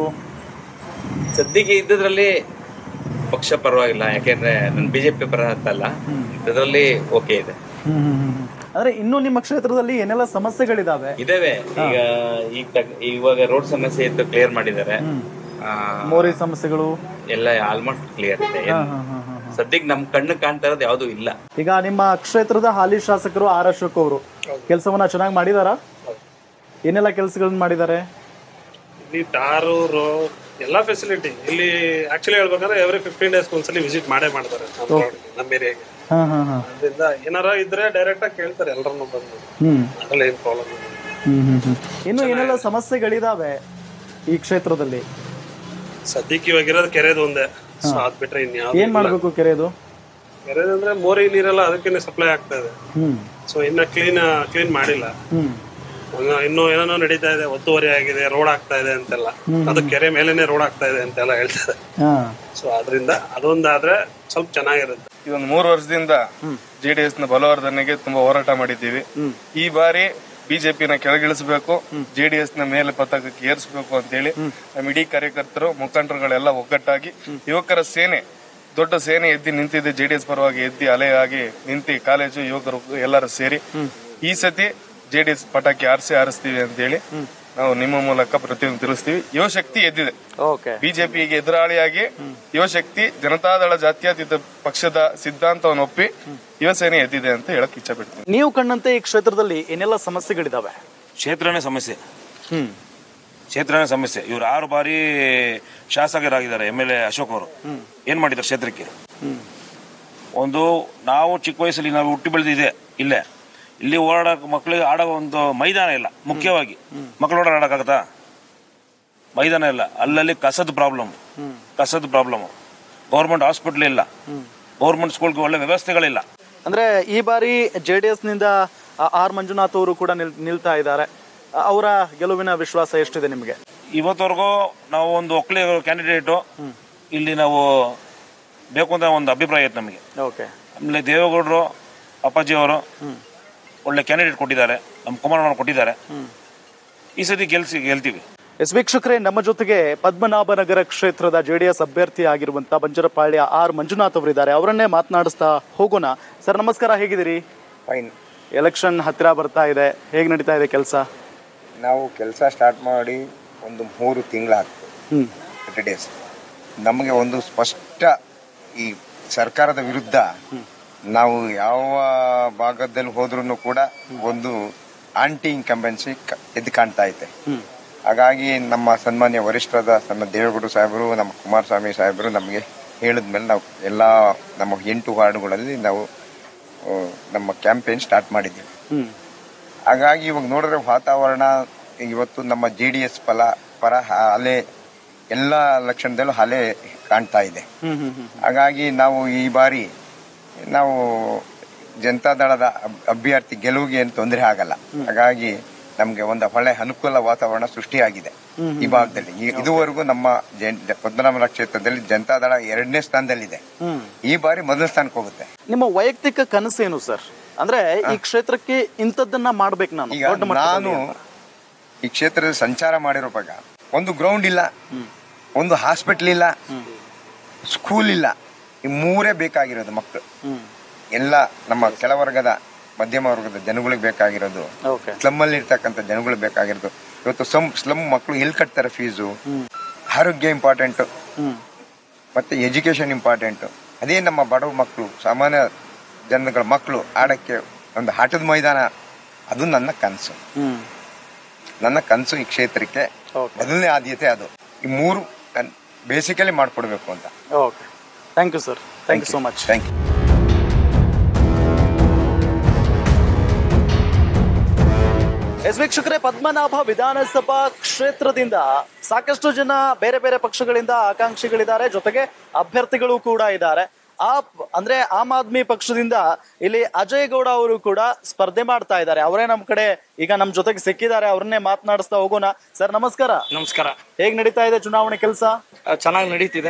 S12: ಸದ್ಯಕ್ಕೆ ಇದ್ದದ್ರಲ್ಲಿ ಪಕ್ಷ ಪರವಾಗಿಲ್ಲ ಯಾಕೆಂದ್ರೆ ನಾನು ಬಿಜೆಪಿ ಪರ ಅಂತಲ್ಲ ಇದರಲ್ಲಿ ಓಕೆ ಇದೆ
S1: ಹ್ಮ್ ಹ್ಮ್ ಹ್ಮ್ ಹ್ಮ್. ಅಂದ್ರೆ ಇನ್ನು ನಿಮ್ಮ ಕ್ಷೇತ್ರದಲ್ಲಿ ಏನೆಲ್ಲ ಸಮಸ್ಯೆಗಳಿದಾವೆ
S12: ಇದಾವೆ ಈಗ ಈಗ ತಗ್- ಇವಾಗ ರೋಡ್ ಸಮಸ್ಯೆ ಇತ್ತು ಕ್ಲಿಯರ್ ಮಾಡಿದ್ದಾರೆ ಆ,
S1: ಮೋರಿ ಸಮಸ್ಯೆಗಳು
S12: ಎಲ್ಲ ಆಲ್ಮೋಸ್ಟ್ ಕ್ಲಿಯರ್ ಇದೆ
S1: ಹಾ, ಹಾ, ಹಾ, ಹಾ.
S12: ಸದ್ಯಕ್ಕೆ ನಮ್ ಕಣ್ಣು ಕಾಣ್ತಾ ಇರೋದು ಯಾವ್ದು ಇಲ್ಲ
S1: ಈಗ ನಿಮ್ಮ ಕ್ಷೇತ್ರದ ಹಾಲಿ ಶಾಸಕರು ಆರ್ ಅಶೋಕ್ ಅವರು ಕೆಲಸವನ್ನ ಚೆನ್ನಾಗಿ ಮಾಡಿದಾರಾ ಏನೆಲ್ಲ ಕೆಲಸಗಳನ್ನ ಮಾಡಿದ್ದಾರೆ
S13: ಇಲ್ಲಿ ಟಾರು ರೋ ಎಲ್ಲಾ ಫೆಸಿಲಿಟಿ ಇಲ್ಲಿ ಆಕ್ಚುಲಿ ಹೇಳ್ಬೇಕಂದ್ರೆ ಎವ್ರಿ ಫಿಫ್ಟೀನ್ ಡೇಸ್ ಒಂದ್ಸಲಿ ವಿಸಿಟ್ ಮಾಡೇ ಮಾಡ್ತಾರೆ ನಮ್ಮ road ಗೆ, ನಮ್ಮ ಏರಿಯಾಗೆ
S1: ಹಾ ಹಾ ಹಾ
S13: ಅದರಿಂದ ಏನಾರ ಇದ್ರೆ ಡೈರೆಕ್ಟ್ ಆಗಿ ಕೇಳ್ತಾರೆ ಎಲ್ಲರನ್ನು ಬಂದು
S1: ಹ್ಮ್
S13: ಅದ್ರಲ್ಲಿ ಏನ್ ಪ್ರಾಬ್ಲಮ್ ಇಲ್ಲ
S1: ಹ್ಮ್ ಹ್ಮ್ ಹ್ಮ್ ಇನ್ನು ಏನೆಲ್ಲ ಸಮಸ್ಯೆಗಳಿದಾವೆ ಈ ಕ್ಷೇತ್ರದಲ್ಲಿ
S13: ಸದ್ಯಕ್ಕೆ ಇವಾಗ ಇರೋದು ಕೆರೆದು ಒಂದೇ ಸೊ ಅದ್ ಬಿಟ್ರೆ ಇನ್ಯಾವ್ದು
S1: ಏನ್ ಮಾಡ್ಬೇಕು ಕೆರೆದು
S13: ಕೆರೆದು ಅಂದ್ರೆ ಮೋರಿ ನೀರೆಲ್ಲ ಅದಕ್ಕೇನೆ ಸಪ್ಲೈ ಆಗ್ತಾ ಇದೆ
S1: ಹ್ಮ್
S13: ಸೊ ಇನ್ನ ಕ್ಲೀನ್ ಕ್ಲೀನ್ ಮಾಡಿಲ್ಲ
S1: ಹ್ಮ್
S13: ಇನ್ನು- ಇನ್ನು ಏನೇನೋ ನಡೀತಾ ಇದೆ ಒತ್ತುವರಿ ಆಗಿದೆ ರೋಡ್ ಆಗ್ತಾ ಇದೆ ಅಂತೆಲ್ಲ
S1: ಹ್ಮ್.
S13: ಅದು ಕೆರೆ ಮೇಲೆನೆ ರೋಡ್ ಆಗ್ತಾ ಇದೆ ಅಂತೆಲ್ಲ ಹೇಳ್ತಾರೆ
S1: ಹಾ
S13: ಸೊ ಅದರಿಂದ ಅದೊಂದಾದ್ರೆ ಸ್ವಲ್ಪ ಚೆನ್ನಾಗಿರುತ್ತೆ
S14: ಇದೊಂದು ಮೂರು ವರ್ಷದಿಂದ ಜೆ ಡಿ ಎಸ್ ನ ಬಲವರ್ಧನೆಗೆ ತುಂಬಾ ಹೋರಾಟ ಮಾಡಿದ್ದೀವಿ ಈ ಬಾರಿ ಬಿಜೆಪಿನ ಕೆಳಗಿಳಿಸಬೇಕು ಜೆ ಡಿ ಎಸ್ ನ ಮೇಲೆ ಪತಾಕಕ್ಕೆ ಏರಿಸಬೇಕು ಅಂತೇಳಿ ನಮ್ಮ ಇಡೀ ಕಾರ್ಯಕರ್ತರು ಮುಖಂಡರುಗಳೆಲ್ಲ ಒಗ್ಗಟ್ಟಾಗಿ ಯುವಕರ ಸೇನೆ ದೊಡ್ಡ ಸೇನೆ ಎದ್ದಿ ನಿಂತಿದೆ ಜೆ ಡಿ ಎಸ್ ಪರವಾಗಿ ಎದ್ದಿ ಅಲೆಯಾಗಿ ನಿಂತಿ ಕಾಲೇಜು ಯುವಕರು ಎಲ್ಲರೂ ಸೇರಿ ಈ ಸತಿ ಜೆ ಡಿ ಎಸ್ ಪಟಾಕಿ ಆರಿಸಿ ಆರಿಸ್ತೀವಿ ಅಂತೇಳಿ ನಾವು ನಿಮ್ಮ ಮೂಲಕ ಪ್ರತಿಯೊಂದು ತಿಳಿಸ್ತೀವಿ ಯುವಶಕ್ತಿ ಎದ್ದಿದೆ
S1: ಓಕೆ
S14: ಬಿಜೆಪಿಗೆ ಎದುರಾಳಿಯಾಗಿ ಯುವಶಕ್ತಿ ಜನತಾದಳ ಜಾತ್ಯತೀತ ಪಕ್ಷದ ಸಿದ್ಧಾಂತವನ್ನು ಒಪ್ಪಿ ಯುವಸೇನೆ ಎದ್ದಿದೆ ಅಂತ ಹೇಳಕ್ ಇಚ್ಛೆ ಪಡ್ತೀನಿ
S1: ನೀವು ಕಂಡಂತೆ ಈ ಕ್ಷೇತ್ರದಲ್ಲಿ ಏನೆಲ್ಲ ಸಮಸ್ಯೆಗಳಿದಾವೆ
S15: ಕ್ಷೇತ್ರನೇ ಸಮಸ್ಯೆ
S1: ಹ್ಮ್
S15: ಕ್ಷೇತ್ರನೇ ಸಮಸ್ಯೆ ಇವ್ರು ಆರು ಬಾರಿ ಶಾಸಕರಾಗಿದ್ದಾರೆ ಎಮ್ ಎಲ್ ಎ ಅಶೋಕ್ ಅವರು ಏನ್ ಮಾಡಿದ್ದಾರೆ ಕ್ಷೇತ್ರಕ್ಕೆ ಒಂದು ನಾವು ಚಿಕ್ಕ ವಯಸ್ಸಲ್ಲಿ ನಾವು ಹುಟ್ಟಿ ಬೆಳೆದಿದೆ ಇಲ್ಲೇ ಇಲ್ಲಿ ಓಡಾಡಕ್ ಮಕ್ಕಳಿಗೆ ಆಡೋ ಒಂದು ಮೈದಾನ ಇಲ್ಲ ಮುಖ್ಯವಾಗಿ ಮಕ್ಕಳು ಓಡಾಡಕ್ಕಾಗತ್ತಾ ಮೈದಾನ ಇಲ್ಲ ಅಲ್ಲಲ್ಲಿ ಕಸದ ಪ್ರಾಬ್ಲಮ್ ಕಸದ ಪ್ರಾಬ್ಲಮ್ ಗೌರ್ಮೆಂಟ್ ಹಾಸ್ಪಿಟ್ಲ್ ಇಲ್ಲ ಗೌರ್ಮೆಂಟ್ ಸ್ಕೂಲ್ಗೆ ಒಳ್ಳೆ ವ್ಯವಸ್ಥೆಗಳಿಲ್ಲ
S1: ಅಂದ್ರೆ ಈ ಬಾರಿ ಜೆ ಡಿ ಎಸ್ ನಿಂದ ಆ- ಆರ್ ಮಂಜುನಾಥ್ ಅವರು ಕೂಡ ನಿಲ್ ನಿಲ್ತಾ ಇದ್ದಾರೆ ಆ, ಅವರ ಗೆಲುವಿನ ವಿಶ್ವಾಸ ಎಷ್ಟಿದೆ ನಿಮಗೆ
S15: ಇವತ್ತವರೆಗೂ ನಾವು ಒಂದು ಒಕ್ಕಲಿಗ ಕ್ಯಾಂಡಿಡೇಟು ಇಲ್ಲಿ ನಾವು ಬೇಕು ಅಂತ ಒಂದು ಅಭಿಪ್ರಾಯ ಇತ್ತು ನಮಗೆ
S1: ಓಕೆ
S15: ಆಮೇಲೆ ದೇವೇಗೌಡರು ಅಪ್ಪಾಜಿ ಅವರು ಒಳ್ಳೆ ಕ್ಯಾಂಡಿಡೇಟ್ ಕೊಟ್ಟಿದ್ದಾರೆ ನಮ್ಮ ಕುಮಾರಣ್ಣ ಕೊಟ್ಟಿದ್ದಾರೆ ಈ ಸತಿ ಗೆಲ್ಸಿ ಗೆಲ್ತೀವಿ
S1: ಎಸ್ ವೀಕ್ಷಕರೇ ನಮ್ಮ ಜೊತೆಗೆ ಪದ್ಮನಾಭನಗರ ಕ್ಷೇತ್ರದ ಜೆಡಿಎಸ್ ಅಭ್ಯರ್ಥಿ ಆಗಿರುವಂತ ಬಂಜರಪಾಳ್ಯ ಆರ್ ಮಂಜುನಾಥ್ ಅವರಿದ್ದಾರೆ ಅವರನ್ನೇ ಮಾತನಾಡಿಸ್ತಾ ಹೋಗೋಣ ಸರ್ ನಮಸ್ಕಾರ ಹೇಗಿದ್ದೀರಿ
S16: ಫೈನ್
S1: ಎಲೆಕ್ಷನ್ ಹತ್ತಿರ ಬರ್ತಾ ಇದೆ ಹೇಗೆ ನಡೀತಾ ಇದೆ ಕೆಲಸ
S16: ನಾವು ಕೆಲಸ ಸ್ಟಾರ್ಟ್ ಮಾಡಿ ಒಂದು ಮೂರು ತಿಂಗಳಾಗ್ತದೆ
S1: ಹ್ಮ್
S16: ತರ್ಟಿ ಡೇಸ್ ನಮಗೆ ಒಂದು ಸ್ಪಷ್ಟ ಈ ಸರ್ಕಾರದ ವಿರುದ್ಧ ನಾವು ಯಾವ ಭಾಗದಲ್ಲಿ ಹೋದ್ರೂ ಕೂಡ ಒಂದು ಆಂಟಿ ಇನ್ಕಂಬೆನ್ಸಿ ಎದ್ದು ಕಾಣ್ತಾ ಐತೆ ಹಾಗಾಗಿ ನಮ್ಮ ಸನ್ಮಾನ್ಯ ವರಿಷ್ಠರಾದ ನಮ್ಮ ದೇವೇಗೌಡ ಸಾಹೇಬರು ನಮ್ಮ ಕುಮಾರಸ್ವಾಮಿ ಸಾಹೇಬರು ನಮಗೆ ಹೇಳಿದ್ಮೇಲೆ ನಾವು ಎಲ್ಲ ನಮ್ಮ ಎಂಟು ವಾರ್ಡ್ಗಳಲ್ಲಿ ನಾವು ಆ, ನಮ್ಮ ಕ್ಯಾಂಪೇನ್ ಸ್ಟಾರ್ಟ್ ಮಾಡಿದ್ದೀವಿ
S1: ಹ್ಮ್
S16: ಹಾಗಾಗಿ ಇವಾಗ ನೋಡಿದ್ರೆ ವಾತಾವರಣ ಇವತ್ತು ನಮ್ಮ ಜೆ ಡಿ ಎಸ್ ಫಲ ಪರ ಅಲೆ ಎಲ್ಲ ಲಕ್ಷಣದಲ್ಲೂ ಅಲೆ ಕಾಣ್ತಾ ಇದೆ ಹಾಗಾಗಿ ನಾವು ಈ ಬಾರಿ ನಾವು ಜನತಾದಳದ ಅಬ್- ಅಭ್ಯರ್ಥಿ ಗೆಲುವಿಗೆ ಏನು ತೊಂದರೆ ಆಗಲ್ಲ ಹಾಗಾಗಿ ನಮ್ಗೆ ಒಂದು ಒಳ್ಳೆ ಅನುಕೂಲ ವಾತಾವರಣ ಸೃಷ್ಟಿಯಾಗಿದೆ ಈ ಭಾಗದಲ್ಲಿ ಈ- ಇದುವರೆಗೂ ನಮ್ಮ ಜನ್ ಪದ್ಮನಾಭರ ಕ್ಷೇತ್ರದಲ್ಲಿ ಜನತಾದಳ ಎರಡನೇ ಸ್ಥಾನದಲ್ಲಿದೆ ಈ ಬಾರಿ ಮೊದಲ ಸ್ಥಾನಕ್ಕೆ ಹೋಗುತ್ತೆ
S1: ನಿಮ್ಮ ವೈಯಕ್ತಿಕ ಕನಸೇನು ಸರ್ ಅಂದ್ರೆ ಈ ಕ್ಷೇತ್ರಕ್ಕೆ ಇಂಥದ್ದನ್ನ ಮಾಡ್ಬೇಕು ನಾನು
S16: ಈಗ
S1: ದೊಡ್ಡ ಮಟ್ಟದಲ್ಲಿ
S16: ನಾನು ಈ ಕ್ಷೇತ್ರದಲ್ಲಿ ಸಂಚಾರ ಮಾಡಿರುವಾಗ ಒಂದು ಗ್ರೌಂಡ್ ಇಲ್ಲ ಒಂದು ಹಾಸ್ಪಿಟ್ಲ್ ಇಲ್ಲ ಸ್ಕೂಲ್ ಇಲ್ಲ ಈ ಮೂರೇ ಬೇಕಾಗಿರೋದು ಮಕ್ಕಳು ಎಲ್ಲ ನಮ್ಮ ಕೆಳವರ್ಗದ ಮಧ್ಯಮ ವರ್ಗದ ಜನಗಳಿಗೆ ಬೇಕಾಗಿರೋದು
S1: ಓಕೆ
S16: ಸ್ಲಮ್ ಅಲ್ಲಿ ಇರ್ತಕ್ಕಂಥ ಜನಗಳಿಗೆ ಬೇಕಾಗಿರೋದು ಇವತ್ತು ಸಮ್ ಸ್ಲಮ್ ಮಕ್ಕಳು ಎಲ್ಲಿ ಕಟ್ತಾರೆ ಫೀಸು ಆರೋಗ್ಯ ಇಂಪಾರ್ಟೆಂಟ್ ಮತ್ತೆ ಎಜುಕೇಶನ್ ಇಂಪಾರ್ಟೆಂಟ್ ಅದೇ ನಮ್ಮ ಬಡವ ಮಕ್ಕಳು ಸಾಮಾನ್ಯ ಜನಗಳ ಮಕ್ಕಳು ಆಡಕ್ಕೆ ಒಂದು ಆಟದ ಮೈದಾನ ಅದು ನನ್ನ ಕನಸು ನನ್ನ ಕನಸು ಈ ಕ್ಷೇತ್ರಕ್ಕೆ ಮೊದಲನೇ ಆದ್ಯತೆ ಅದು ಈ ಮೂರು ಬೇಸಿಕಲಿ ಮಾಡ್ಕೊಡ್ಬೇಕು ಅಂತ
S1: okay thank you sir thank you so much
S16: thank you
S1: ಎಸ್ ವೀಕ್ಷಕರೇ ಪದ್ಮನಾಭ ವಿಧಾನಸಭಾ ಕ್ಷೇತ್ರದಿಂದ ಸಾಕಷ್ಟು ಜನ ಬೇರೆ ಬೇರೆ ಪಕ್ಷಗಳಿಂದ ಆಕಾಂಕ್ಷಿಗಳಿದ್ದಾರೆ ಜೊತೆಗೆ ಅಭ್ಯರ್ಥಿಗಳು ಕೂಡ ಇದ್ದಾರೆ ಆ ಅಂದ್ರೆ ಆಮ್ ಆದ್ಮಿ ಪಕ್ಷದಿಂದ ಇಲ್ಲಿ ಅಜಯ್ ಗೌಡ ಅವರು ಕೂಡ ಸ್ಪರ್ಧೆ ಮಾಡ್ತಾ ಇದ್ದಾರೆ ಅವರೇ ನಮ್ ಕಡೆ ಈಗ ನಮ್ ಜೊತೆಗೆ ಸಿಕ್ಕಿದ್ದಾರೆ ಅವ್ರನ್ನೇ ಮಾತನಾಡಿಸ್ತಾ ಹೋಗೋಣ ಸರ್ ನಮಸ್ಕಾರ
S17: ನಮಸ್ಕಾರ
S1: ಹೇಗ್ ನಡೀತಾ ಇದೆ ಚುನಾವಣೆ ಕೆಲಸ
S17: ಚೆನ್ನಾಗಿ ನಡೀತಿದೆ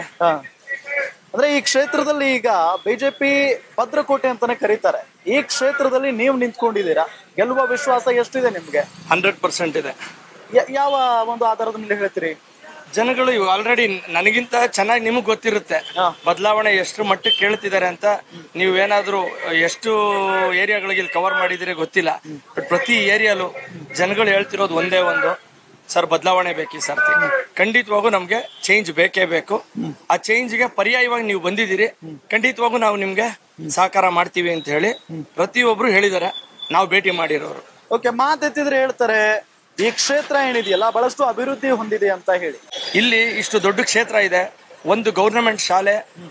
S1: ಅಂದ್ರೆ ಈ ಕ್ಷೇತ್ರದಲ್ಲಿ ಈಗ ಬಿಜೆಪಿ ಭದ್ರಕೋಟೆ ಅಂತಾನೆ ಕರೀತಾರೆ ಈ ಕ್ಷೇತ್ರದಲ್ಲಿ ನೀವು ನಿಂತ್ಕೊಂಡಿದ್ದೀರಾ ಗೆಲ್ಲುವ ವಿಶ್ವಾಸ ಎಷ್ಟಿದೆ ನಿಮ್ಗೆ
S17: ಹಂಡ್ರೆಡ್ ಪರ್ಸೆಂಟ್ ಇದೆ
S1: ಯ- ಯಾವ ಒಂದು ಆಧಾರದ ಮೇಲೆ ಹೇಳ್ತೀರಿ
S17: ಜನಗಳು ಇವು ಆಲ್ರೆಡಿ ನನಗಿಂತ ಚೆನ್ನಾಗಿ ನಿಮಗೆ ಗೊತ್ತಿರುತ್ತೆ ಬದಲಾವಣೆ ಎಷ್ಟು ಮಟ್ಟಕ್ಕೆ ಕೇಳ್ತಿದ್ದಾರೆ ಅಂತ ನೀವು ಏನಾದರೂ ಎಷ್ಟು ಏರಿಯಾಗಳಿಗೆ ಇಲ್ಲಿ ಕವರ್ ಮಾಡಿದಿರಿ ಗೊತ್ತಿಲ್ಲ ಬಟ್ ಪ್ರತಿ ಏರಿಯಾಲು ಜನಗಳು ಹೇಳ್ತಿರೋದು ಒಂದೇ ಒಂದು ಸರ್ ಬದಲಾವಣೆ ಬೇಕು ಈ ಸರ್ತಿ ಖಂಡಿತವಾಗೂ ನಮ್ಗೆ ಚೇಂಜ್ ಬೇಕೇ ಬೇಕು ಆ ಚೇಂಜ್ಗೆ ಪರ್ಯಾಯವಾಗಿ ನೀವು ಬಂದಿದ್ದೀರಿ ಖಂಡಿತವಾಗೂ ನಾವು ನಿಮ್ಗೆ ಸಹಕಾರ ಮಾಡ್ತೀವಿ ಅಂತ ಹೇಳಿ ಪ್ರತಿಯೊಬ್ರು ಹೇಳಿದ್ದಾರೆ ನಾವು ಭೇಟಿ ಮಾಡಿರೋರು
S1: ಓಕೆ ಮಾತೆತ್ತಿದ್ರೆ ಹೇಳ್ತಾರೆ ಈ ಕ್ಷೇತ್ರ ಏನಿದೆಯಲ್ಲ ಬಹಳಷ್ಟು ಅಭಿವೃದ್ಧಿ ಹೊಂದಿದೆ ಅಂತ ಹೇಳಿ
S17: ಇಲ್ಲಿ ಇಷ್ಟು ದೊಡ್ಡ ಕ್ಷೇತ್ರ ಇದೆ ಒಂದು ಗೌರ್ನಮೆಂಟ್ ಶಾಲೆ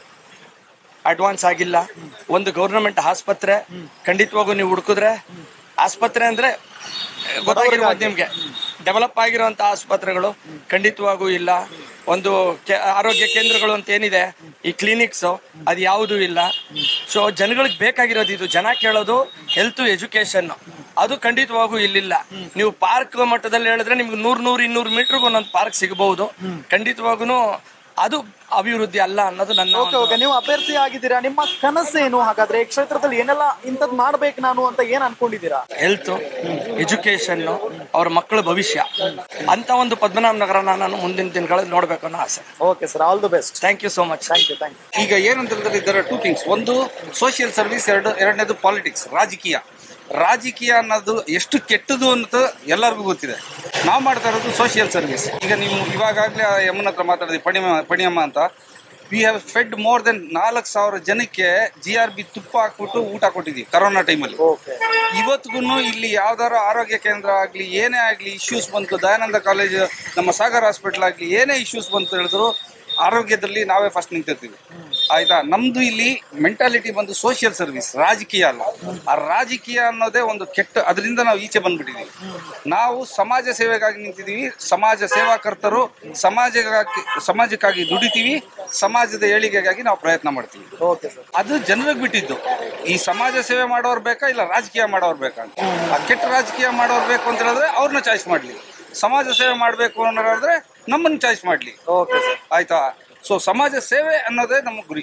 S17: ಅಡ್ವಾನ್ಸ್ ಆಗಿಲ್ಲ ಒಂದು ಗೌರ್ನಮೆಂಟ್ ಆಸ್ಪತ್ರೆ ಖಂಡಿತವಾಗೂ ನೀವು ಹುಡುಕಿದ್ರೆ ಆಸ್ಪತ್ರೆ ಅಂದ್ರೆ ಗೊತ್ತಾಗಿರ್ಬೋದು ನಿಮ್ಗೆ ಡೆವಲಪ್ ಆಗಿರುವಂತ ಆಸ್ಪತ್ರೆಗಳು ಖಂಡಿತವಾಗೂ ಇಲ್ಲ ಒಂದು ಕೆ- ಆರೋಗ್ಯ ಕೇಂದ್ರಗಳು ಅಂತ ಏನಿದೆ ಈ ಕ್ಲಿನಿಕ್ಸ್ ಅದು ಯಾವುದೂ ಇಲ್ಲ ಸೊ ಜನಗಳಿಗೆ ಬೇಕಾಗಿರೋದು ಇದು ಜನ ಕೇಳೋದು ಹೆಲ್ತ್ ಎಜುಕೇಶನ್ ಅದು ಖಂಡಿತವಾಗೂ ಇಲ್ಲಿಲ್ಲ ನೀವು ಪಾರ್ಕ್ ಮಟ್ಟದಲ್ಲಿ ಹೇಳಿದ್ರೆ ನಿಮ್ಗೆ ನೂರ್ ನೂರ್ ಇನ್ನೂರು ಮೀಟರ್ಗೆ ಒಂದೊಂದು ಪಾರ್ಕ್ ಸಿಗಬಹುದು ಖಂಡಿತವಾಗೂ ಅದು ಅಭಿವೃದ್ಧಿ ಅಲ್ಲ ಅನ್ನೋದು ನನ್ನ
S1: ಓಕೆ ಓಕೆ ನೀವು ಅಭ್ಯರ್ಥಿ ಆಗಿದ್ದೀರಾ ನಿಮ್ಮ ಕನಸೇನು ಹಾಗಾದ್ರೆ ಈ ಕ್ಷೇತ್ರದಲ್ಲಿ ಏನೆಲ್ಲ ಇಂಥದ್ ಮಾಡ್ಬೇಕು ನಾನು ಅಂತ ಏನ್ ಅನ್ಕೊಂಡಿದ್ದೀರಾ
S17: ಹೆಲ್ತ್ ಎಜುಕೇಶನ್ ಅವ್ರ ಮಕ್ಕಳ ಭವಿಷ್ಯ ಅಂತ ಒಂದು ಪದ್ಮನಾಭ ನಗರನ ನಾನು ಮುಂದಿನ ದಿನಗಳಲ್ಲಿ ನೋಡ್ಬೇಕು ಅನ್ನೋ ಆಸೆ
S1: okay sir all the best
S17: thank you so much
S1: thank you thank
S18: ಈಗ ಏನಂತ ಹೇಳಿದ್ರೆ ಇದರ ಟೂ ಥಿಂಗ್ಸ್ ಒಂದು ಸೋಷಿಯಲ್ ಸರ್ವಿಸ್ ಎರಡು ಎರಡನೇದು ಪಾಲಿಟಿಕ್ಸ್ ರಾಜಕೀಯ ರಾಜಕೀಯ ಅನ್ನೋದು ಎಷ್ಟು ಕೆಟ್ಟದು ಅನ್ನೋದು ಎಲ್ಲರಿಗೂ ಗೊತ್ತಿದೆ ನಾವು ಮಾಡ್ತಾ ಇರೋದು ಸೋಷಿಯಲ್ ಸರ್ವಿಸ್ ಈಗ ನೀವು ಇವಾಗಲೇ ಯಮುನ ಹತ್ರ ಮಾತಾಡಿದ್ವಿ ಪಣಿಮ ಪಣಿಯಮ್ಮ ಅಂತ we have fed more than ನಾಲ್ಕು ಸಾವಿರ ಜನಕ್ಕೆ ಜಿ ಆರ್ ಬಿ ತುಪ್ಪ ಹಾಕ್ಬಿಟ್ಟು ಊಟ ಕೊಟ್ಟಿದ್ದೀವಿ ಕರೋನಾ ಟೈಮಲ್ಲಿ ಇವತ್ತಿಗೂ ಇಲ್ಲಿ ಯಾವ್ದಾದ್ರು ಆರೋಗ್ಯ ಕೇಂದ್ರ ಆಗಲಿ ಏನೇ ಆಗಲಿ ಇಶ್ಯೂಸ್ ಬಂತು ದಯಾನಂದ ಕಾಲೇಜ್ ನಮ್ಮ ಸಾಗರ್ ಹಾಸ್ಪಿಟಲ್ ಆಗಲಿ ಏನೇ ಇಶ್ಯೂಸ್ ಬಂತು ಹೇಳಿದ್ರು ಆರೋಗ್ಯದಲ್ಲಿ ನಾವೇ ಫಸ್ಟ್ ನಿಂತಿರ್ತೀವಿ ಆಯ್ತಾ ನಮ್ದು ಇಲ್ಲಿ ಮೆಂಟಾಲಿಟಿ ಬಂದು ಸೋಷಿಯಲ್ ಸರ್ವಿಸ್ ರಾಜಕೀಯ ಅಲ್ಲ ಆ ರಾಜಕೀಯ ಅನ್ನೋದೇ ಒಂದು ಕೆಟ್ಟ ಅದರಿಂದ ನಾವು ಈಚೆ ಬಂದ್ಬಿಟ್ಟಿದೀವಿ ನಾವು ಸಮಾಜ ಸೇವೆಗಾಗಿ ನಿಂತಿದ್ದೀವಿ ಸಮಾಜ ಸೇವಾಕರ್ತರು ಸಮಾಜಕ್ಕಾಗಿ ಸಮಾಜಕ್ಕಾಗಿ ದುಡಿತೀವಿ ಸಮಾಜದ ಏಳಿಗೆಗಾಗಿ ನಾವು ಪ್ರಯತ್ನ ಮಾಡ್ತೀವಿ
S1: ಓಕೆ ಸರ್
S18: ಅದು ಜನರಿಗೆ ಬಿಟ್ಟಿದ್ದು ಈ ಸಮಾಜ ಸೇವೆ ಮಾಡೋರು ಬೇಕಾ ಇಲ್ಲ ರಾಜಕೀಯ ಮಾಡೋರು ಬೇಕಾ ಅಂತ ಆ ಕೆಟ್ಟ ರಾಜಕೀಯ ಮಾಡೋರು ಬೇಕು ಅಂತ ಹೇಳಿದ್ರೆ ಅವ್ರನ್ನ ಚಾಯ್ಸ್ ಮಾಡ್ಲಿ ಸಮಾಜ ಸೇವೆ ಮಾಡಬೇಕು ಅನ್ನೋರಾದ್ರೆ ನಮ್ಮನ್ನ ಚಾಯ್ಸ್ ಮಾಡ್ಲಿ
S1: ಓಕೆ ಸರ್
S18: ಆಯ್ತಾ ಸೊ ಸಮಾಜ ಸೇವೆ ಅನ್ನೋದೇ ನಮ್ಮ ಗುರಿ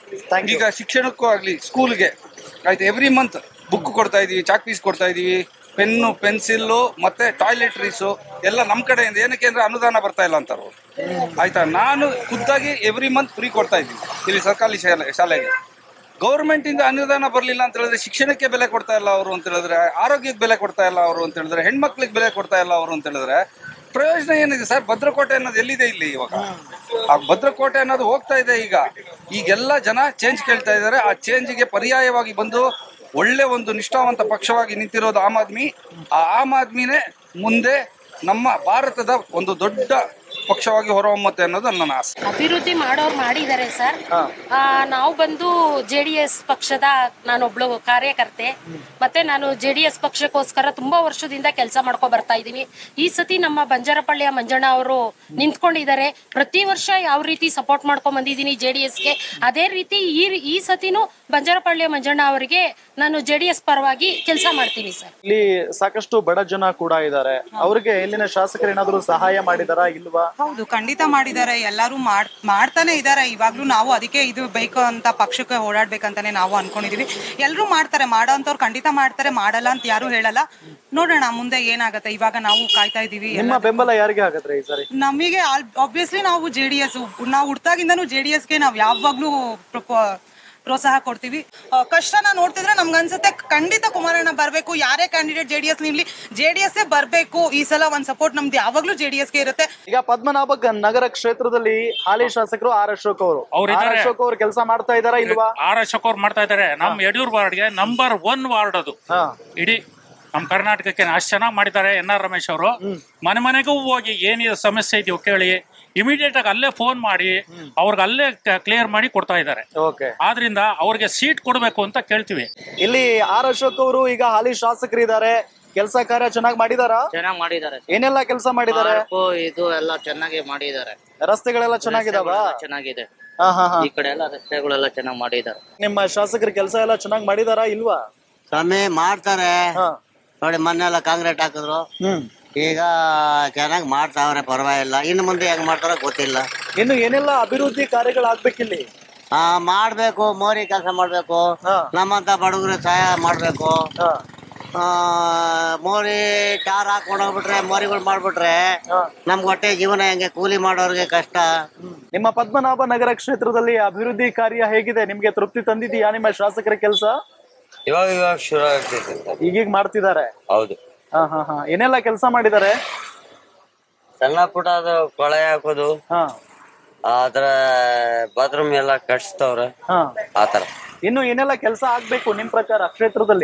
S18: ಈಗ ಶಿಕ್ಷಣಕ್ಕೂ ಆಗ್ಲಿ ಸ್ಕೂಲ್ಗೆ ಆಯ್ತು ಎವ್ರಿ ಮಂತ್ ಬುಕ್ ಕೊಡ್ತಾ ಇದೀವಿ ಚಾಕ್ ಪೀಸ್ ಕೊಡ್ತಾ ಇದೀವಿ ಪೆನ್ನು ಪೆನ್ಸಿಲ್ಲು ಮತ್ತೆ ಟಾಯ್ಲೆಟ್ರೀಸು ಎಲ್ಲ ನಮ್ಮ ಕಡೆಯಿಂದ ಏನಕ್ಕೆ ಅಂದ್ರೆ ಅನುದಾನ ಬರ್ತಾ ಇಲ್ಲ ಅಂತಾರು ಆಯ್ತಾ ನಾನು ಖುದ್ದಾಗಿ ಎವ್ರಿ ಮಂತ್ ಫ್ರೀ ಕೊಡ್ತಾ ಇದ್ದೀನಿ ಇಲ್ಲಿ ಸರ್ಕಾರಿ ಶಾಲೆ ಶಾಲೆಗೆ ಗೌರ್ಮೆಂಟ್ ಇಂದ ಅನುದಾನ ಬರಲಿಲ್ಲ ಅಂತ ಹೇಳಿದ್ರೆ ಶಿಕ್ಷಣಕ್ಕೆ ಬೆಲೆ ಕೊಡ್ತಾ ಇಲ್ಲ ಅವರು ಅಂತ ಹೇಳಿದ್ರೆ ಆರೋಗ್ಯಕ್ಕೆ ಬೆಲೆ ಕೊಡ್ತಾ ಇಲ್ಲ ಅವರು ಅಂತ ಹೇಳಿದ್ರೆ ಹೆಣ್ಮಕ್ಳಿಗೆ ಬೆಲೆ ಕೊಡ್ತಾ ಇಲ್ಲ ಅವರು ಅಂತ ಹೇಳಿದ್ರೆ ಪ್ರಯೋಜನ ಏನಿದೆ ಸರ್ ಭದ್ರಕೋಟೆ ಅನ್ನೋದು ಎಲ್ಲಿದೆ ಇಲ್ಲಿ ಇವಾಗ ಆ ಭದ್ರಕೋಟೆ ಅನ್ನೋದು ಹೋಗ್ತಾ ಇದೆ ಈಗ ಈಗೆಲ್ಲ ಜನ ಚೇಂಜ್ ಕೇಳ್ತಾ ಇದ್ದಾರೆ ಆ ಚೇಂಜ್ಗೆ ಪರ್ಯಾಯವಾಗಿ ಬಂದು ಒಳ್ಳೆ ಒಂದು ನಿಷ್ಠಾವಂತ ಪಕ್ಷವಾಗಿ ನಿಂತಿರೋದು ಆಮ್ ಆದ್ಮಿ ಆ ಆಮ್ ಆದ್ಮಿನೇ ಮುಂದೆ ನಮ್ಮ ಭಾರತದ ಒಂದು ದೊಡ್ಡ ಪಕ್ಷವಾಗಿ ಹೊರಹೊಮ್ಮತ್ತೆ ಅನ್ನೋದು ನನ್ನ ಆಸೆ
S19: ಅಭಿವೃದ್ಧಿ ಮಾಡೋರು ಮಾಡಿದ್ದಾರೆ ಸರ್ ಆ, ನಾವು ಬಂದು ಜೆ ಡಿ ಎಸ್ ಪಕ್ಷದ ನಾನೊಬ್ಳು ಕಾರ್ಯಕರ್ತೆ ಮತ್ತೆ ನಾನು ಜೆ ಡಿ ಎಸ್ ಪಕ್ಷಕ್ಕೋಸ್ಕರ ತುಂಬಾ ವರ್ಷದಿಂದ ಕೆಲಸ ಮಾಡ್ಕೊ ಬರ್ತಾ ಇದ್ದೀನಿ ಈ ಸತಿ ನಮ್ಮ ಬಂಜಾರಪಳ್ಳಿಯ ಮಂಜಣ್ಣ ಅವರು ನಿಂತ್ಕೊಂಡಿದ್ದಾರೆ ಪ್ರತಿ ವರ್ಷ ಯಾವ ರೀತಿ ಸಪೋರ್ಟ್ ಮಾಡ್ಕೊಂಡ್ ಬಂದಿದ್ದೀನಿ ಜೆ ಡಿ ಎಸ್ಗೆ ಅದೇ ರೀತಿ ಈ ಈ ಸತಿನೂ ಬಂಜಾರಪಳ್ಳಿಯ ಮಂಜಣ್ಣ ಅವರಿಗೆ ನಾನು ಜೆ ಡಿ ಎಸ್ ಪರವಾಗಿ ಕೆಲಸ ಮಾಡ್ತೀನಿ ಸರ್
S1: ಇಲ್ಲಿ ಸಾಕಷ್ಟು ಬಡ ಜನ ಕೂಡ ಇದ್ದಾರೆ ಅವ್ರಿಗೆ ಇಲ್ಲಿನ ಶಾಸಕರು ಏನಾದ್ರು ಸಹಾಯ ಮಾಡಿದಾರಾ ಇಲ್ವಾ
S20: ಹೌದು ಖಂಡಿತ ಮಾಡಿದ್ದಾರೆ ಎಲ್ಲರೂ ಮಾಡ್ ಮಾಡ್ತಾನೆ ಇದ್ದಾರೆ ಇವಾಗ್ಲೂ ನಾವು ಅದಕ್ಕೆ ಇದು ಬೇಕು ಅಂತ ಪಕ್ಷಕ್ಕೆ ಓಡಾಡ್ಬೇಕಂತಾನೆ ನಾವು ಅನ್ಕೊಂಡಿದೀವಿ ಎಲ್ಲರೂ ಮಾಡ್ತಾರೆ ಮಾಡೋ ಅಂಥವ್ರು ಖಂಡಿತ ಮಾಡ್ತಾರೆ ಮಾಡಲ್ಲ ಅಂತ ಯಾರು ಹೇಳಲ್ಲ ನೋಡೋಣ ಮುಂದೆ ಏನಾಗತ್ತೆ ಇವಾಗ ನಾವು ಕಾಯ್ತಾ ಇದೀವಿ
S1: ನಿಮ್ಮ ಬೆಂಬಲ ಯಾರಿಗೆ ಆಗತ್ರೆ ಈ ಸಾರಿ
S20: ನಮಗೆ ಆಬ್ವಿಯಸ್ಲಿ ನಾವು ಜೆ ಡಿ ಎಸ್ ನಾವು ಹುಟ್ಟಾಗಿಂದನೂ ಜೆ ಡಿ ಎಸ್ಗೆ ನಾವು ಯಾವಾಗ್ಲೂ ಪ್ರೊ- ಪ್ರೋತ್ಸಾಹ ಕೊಡ್ತೀವಿ ಆ, ಕಷ್ಟನ ನೋಡ್ತಿದ್ರೆ ನಮ್ಗೆ ಅನ್ಸುತ್ತೆ ಖಂಡಿತ ಕುಮಾರಣ್ಣ ಬರಬೇಕು ಯಾರೇ ಕ್ಯಾಂಡಿಡೇಟ್ ಜೆ ಡಿ ಎಸ್ ನಿಲ್ಲಿ ಜೆ ಡಿ ಎಸ್ ಬರಬೇಕು ಈ ಸಲ ಒಂದ್ ಸಪೋರ್ಟ್ ನಮ್ದು ಯಾವಾಗ್ಲೂ ಜೆ ಡಿ ಎಸ್ಗೆ ಇರುತ್ತೆ
S1: ಈಗ ಪದ್ಮನಾಭ ಗ- ನಗರ ಕ್ಷೇತ್ರದಲ್ಲಿ ಹಾಲಿ ಶಾಸಕರು ಆರ್ ಅಶೋಕ್ ಅವರು
S21: ಅವ್ರು
S1: ಆರ್
S21: ಇದ್ದಾರೆ.
S1: ಅಶೋಕ್ ಅವರು ಕೆಲಸ ಮಾಡ್ತಾ ಇದಾರಾ ಇಲ್ವಾ
S21: ಆರ್ ಅಶೋಕ್ ಅವ್ರು ಮಾಡ್ತಾ ಇದ್ದಾರೆ ನಮ್ಮ ಯಡಿಯೂರು ವಾರ್ಡ್ಗೆ ನಂಬರ್ ಒನ್ ವಾರ್ಡ್ ಅದು ಇಡೀ ನಮ್ಮ ಕರ್ನಾಟಕಕ್ಕೆ ಅಷ್ಟು ಚೆನ್ನಾಗಿ ಮಾಡಿದ್ದಾರೆ ಎನ್ ಆರ್ ರಮೇಶ್ ಅವರು ಮನೆ ಮನೆಗೂ ಹೋಗಿ ಏನಿದೆ ಸಮಸ್ಯೆ ಇದೆಯೋ ಕೇಳಿ ಇಮಿಡಿಯೇಟ್ ಆಗಿ ಅಲ್ಲೇ ಫೋನ್ ಮಾಡಿ ಅವ್ರಿಗೆ ಅಲ್ಲೇ ಕ್ಲಿಯರ್ ಮಾಡಿ ಕೊಡ್ತಾ ಇದ್ದಾರೆ
S1: ಓಕೆ
S21: ಆದ್ರಿಂದ ಅವ್ರಿಗೆ ಸೀಟ್ ಕೊಡಬೇಕು ಅಂತ ಕೇಳ್ತೀವಿ
S1: ಇಲ್ಲಿ ಆರ್ ಅಶೋಕ್ ಅವರು ಈಗ ಹಾಲಿ ಶಾಸಕರಿದ್ದಾರೆ ಕೆಲಸ ಕಾರ್ಯ ಚೆನ್ನಾಗಿ ಮಾಡಿದಾರಾ
S22: ಚೆನ್ನಾಗಿ ಮಾಡಿದ್ದಾರೆ
S1: ಏನೆಲ್ಲ ಕೆಲಸ ಮಾಡಿದ್ದಾರೆ
S22: ಪಾರ್ಕು ಇದು ಎಲ್ಲ ಚೆನ್ನಾಗಿ ಮಾಡಿದ್ದಾರೆ
S1: ರಸ್ತೆಗಳೆಲ್ಲ ಚೆನ್ನಾಗಿದಾವ
S22: ರಸ್ತೆಗಳೆಲ್ಲ ಚೆನ್ನಾಗಿದೆ
S1: ಹಾ ಹಾ ಹಾ
S22: ಈ ಕಡೆ ಎಲ್ಲ ರಸ್ತೆಗಳೆಲ್ಲ ಚೆನ್ನಾಗಿ ಮಾಡಿದ್ದಾರೆ
S1: ನಿಮ್ಮ ಶಾಸಕರ ಕೆಲಸ ಎಲ್ಲ ಚೆನ್ನಾಗಿ ಮಾಡಿದಾರಾ ಇಲ್ವಾ
S23: ಸ್ವಾಮಿ ಮಾಡ್ತಾರೆ ನೋಡಿ ಮೊನ್ನೆ ಎಲ್ಲ ಕಾಂಕ್ರೀಟ್ ಹಾಕಿದ್ರು ಈಗ ಚೆನ್ನಾಗಿ ಮಾಡ್ತಾವ್ರೆ ಪರವಾಗಿಲ್ಲ ಇನ್ನು ಮುಂದೆ ಹೆಂಗ್ ಮಾಡ್ತಾರೋ ಗೊತ್ತಿಲ್ಲ
S1: ಇನ್ನು ಏನೆಲ್ಲ ಅಭಿವೃದ್ಧಿ ಕಾರ್ಯಗಳಾಗ್ಬೇಕಿಲ್ಲಿ
S23: ಆ ಮಾಡ್ಬೇಕು ಮೋರಿ ಕೆಲಸ ಮಾಡ್ಬೇಕು ನಮ್ಮಂತ ಬಡವರು ಸಹಾಯ ಮಾಡ್ಬೇಕು ಆ, ಮೋರಿ ಟಾರ್ ಹಾಕೊಂಡ್ ಹೋಗ್ಬಿಟ್ರೆ ಮೋರಿಗಳು ಮಾಡ್ಬಿಟ್ರೆ ನಮ್ಗೆ ಹೊಟ್ಟೆ ಜೀವನ ಹೆಂಗೆ ಕೂಲಿ ಮಾಡೋರ್ಗೆ ಕಷ್ಟ
S1: ನಿಮ್ಮ ಪದ್ಮನಾಭ ನಗರ ಕ್ಷೇತ್ರದಲ್ಲಿ ಅಭಿವೃದ್ಧಿ ಕಾರ್ಯ ಹೇಗಿದೆ ನಿಮ್ಗೆ ತೃಪ್ತಿ ತಂದಿದೆಯಾ ನಿಮ್ಮ ಶಾಸಕರ ಕೆಲಸ
S24: ಇವಾಗ ಇವಾಗ ಶುರು ಆಗ್ತೈತೆ
S1: ಈಗೀಗ ಮಾಡ್ತಿದ್ದಾರೆ
S24: ಹೌದು
S1: ಹಾ ಹಾ ಹಾ ಏನೆಲ್ಲ ಕೆಲಸ ಮಾಡಿದ್ದಾರೆ
S24: ಸಣ್ಣ ಪುಟ್ಟ ಅದು ಕೊಳೆ ಹಾಕೋದು ಆತರ ಬಾತ್ರೂಮ್ ಎಲ್ಲ ಕಟ್ಸ್ತವ್ರೆ
S1: ಹಾ
S24: ಆತರ
S1: ಇನ್ನು ಏನೆಲ್ಲ ಕೆಲಸ ಆಗ್ಬೇಕು ನಿಮ್ ಪ್ರಕಾರ ಕ್ಷೇತ್ರದಲ್ಲಿ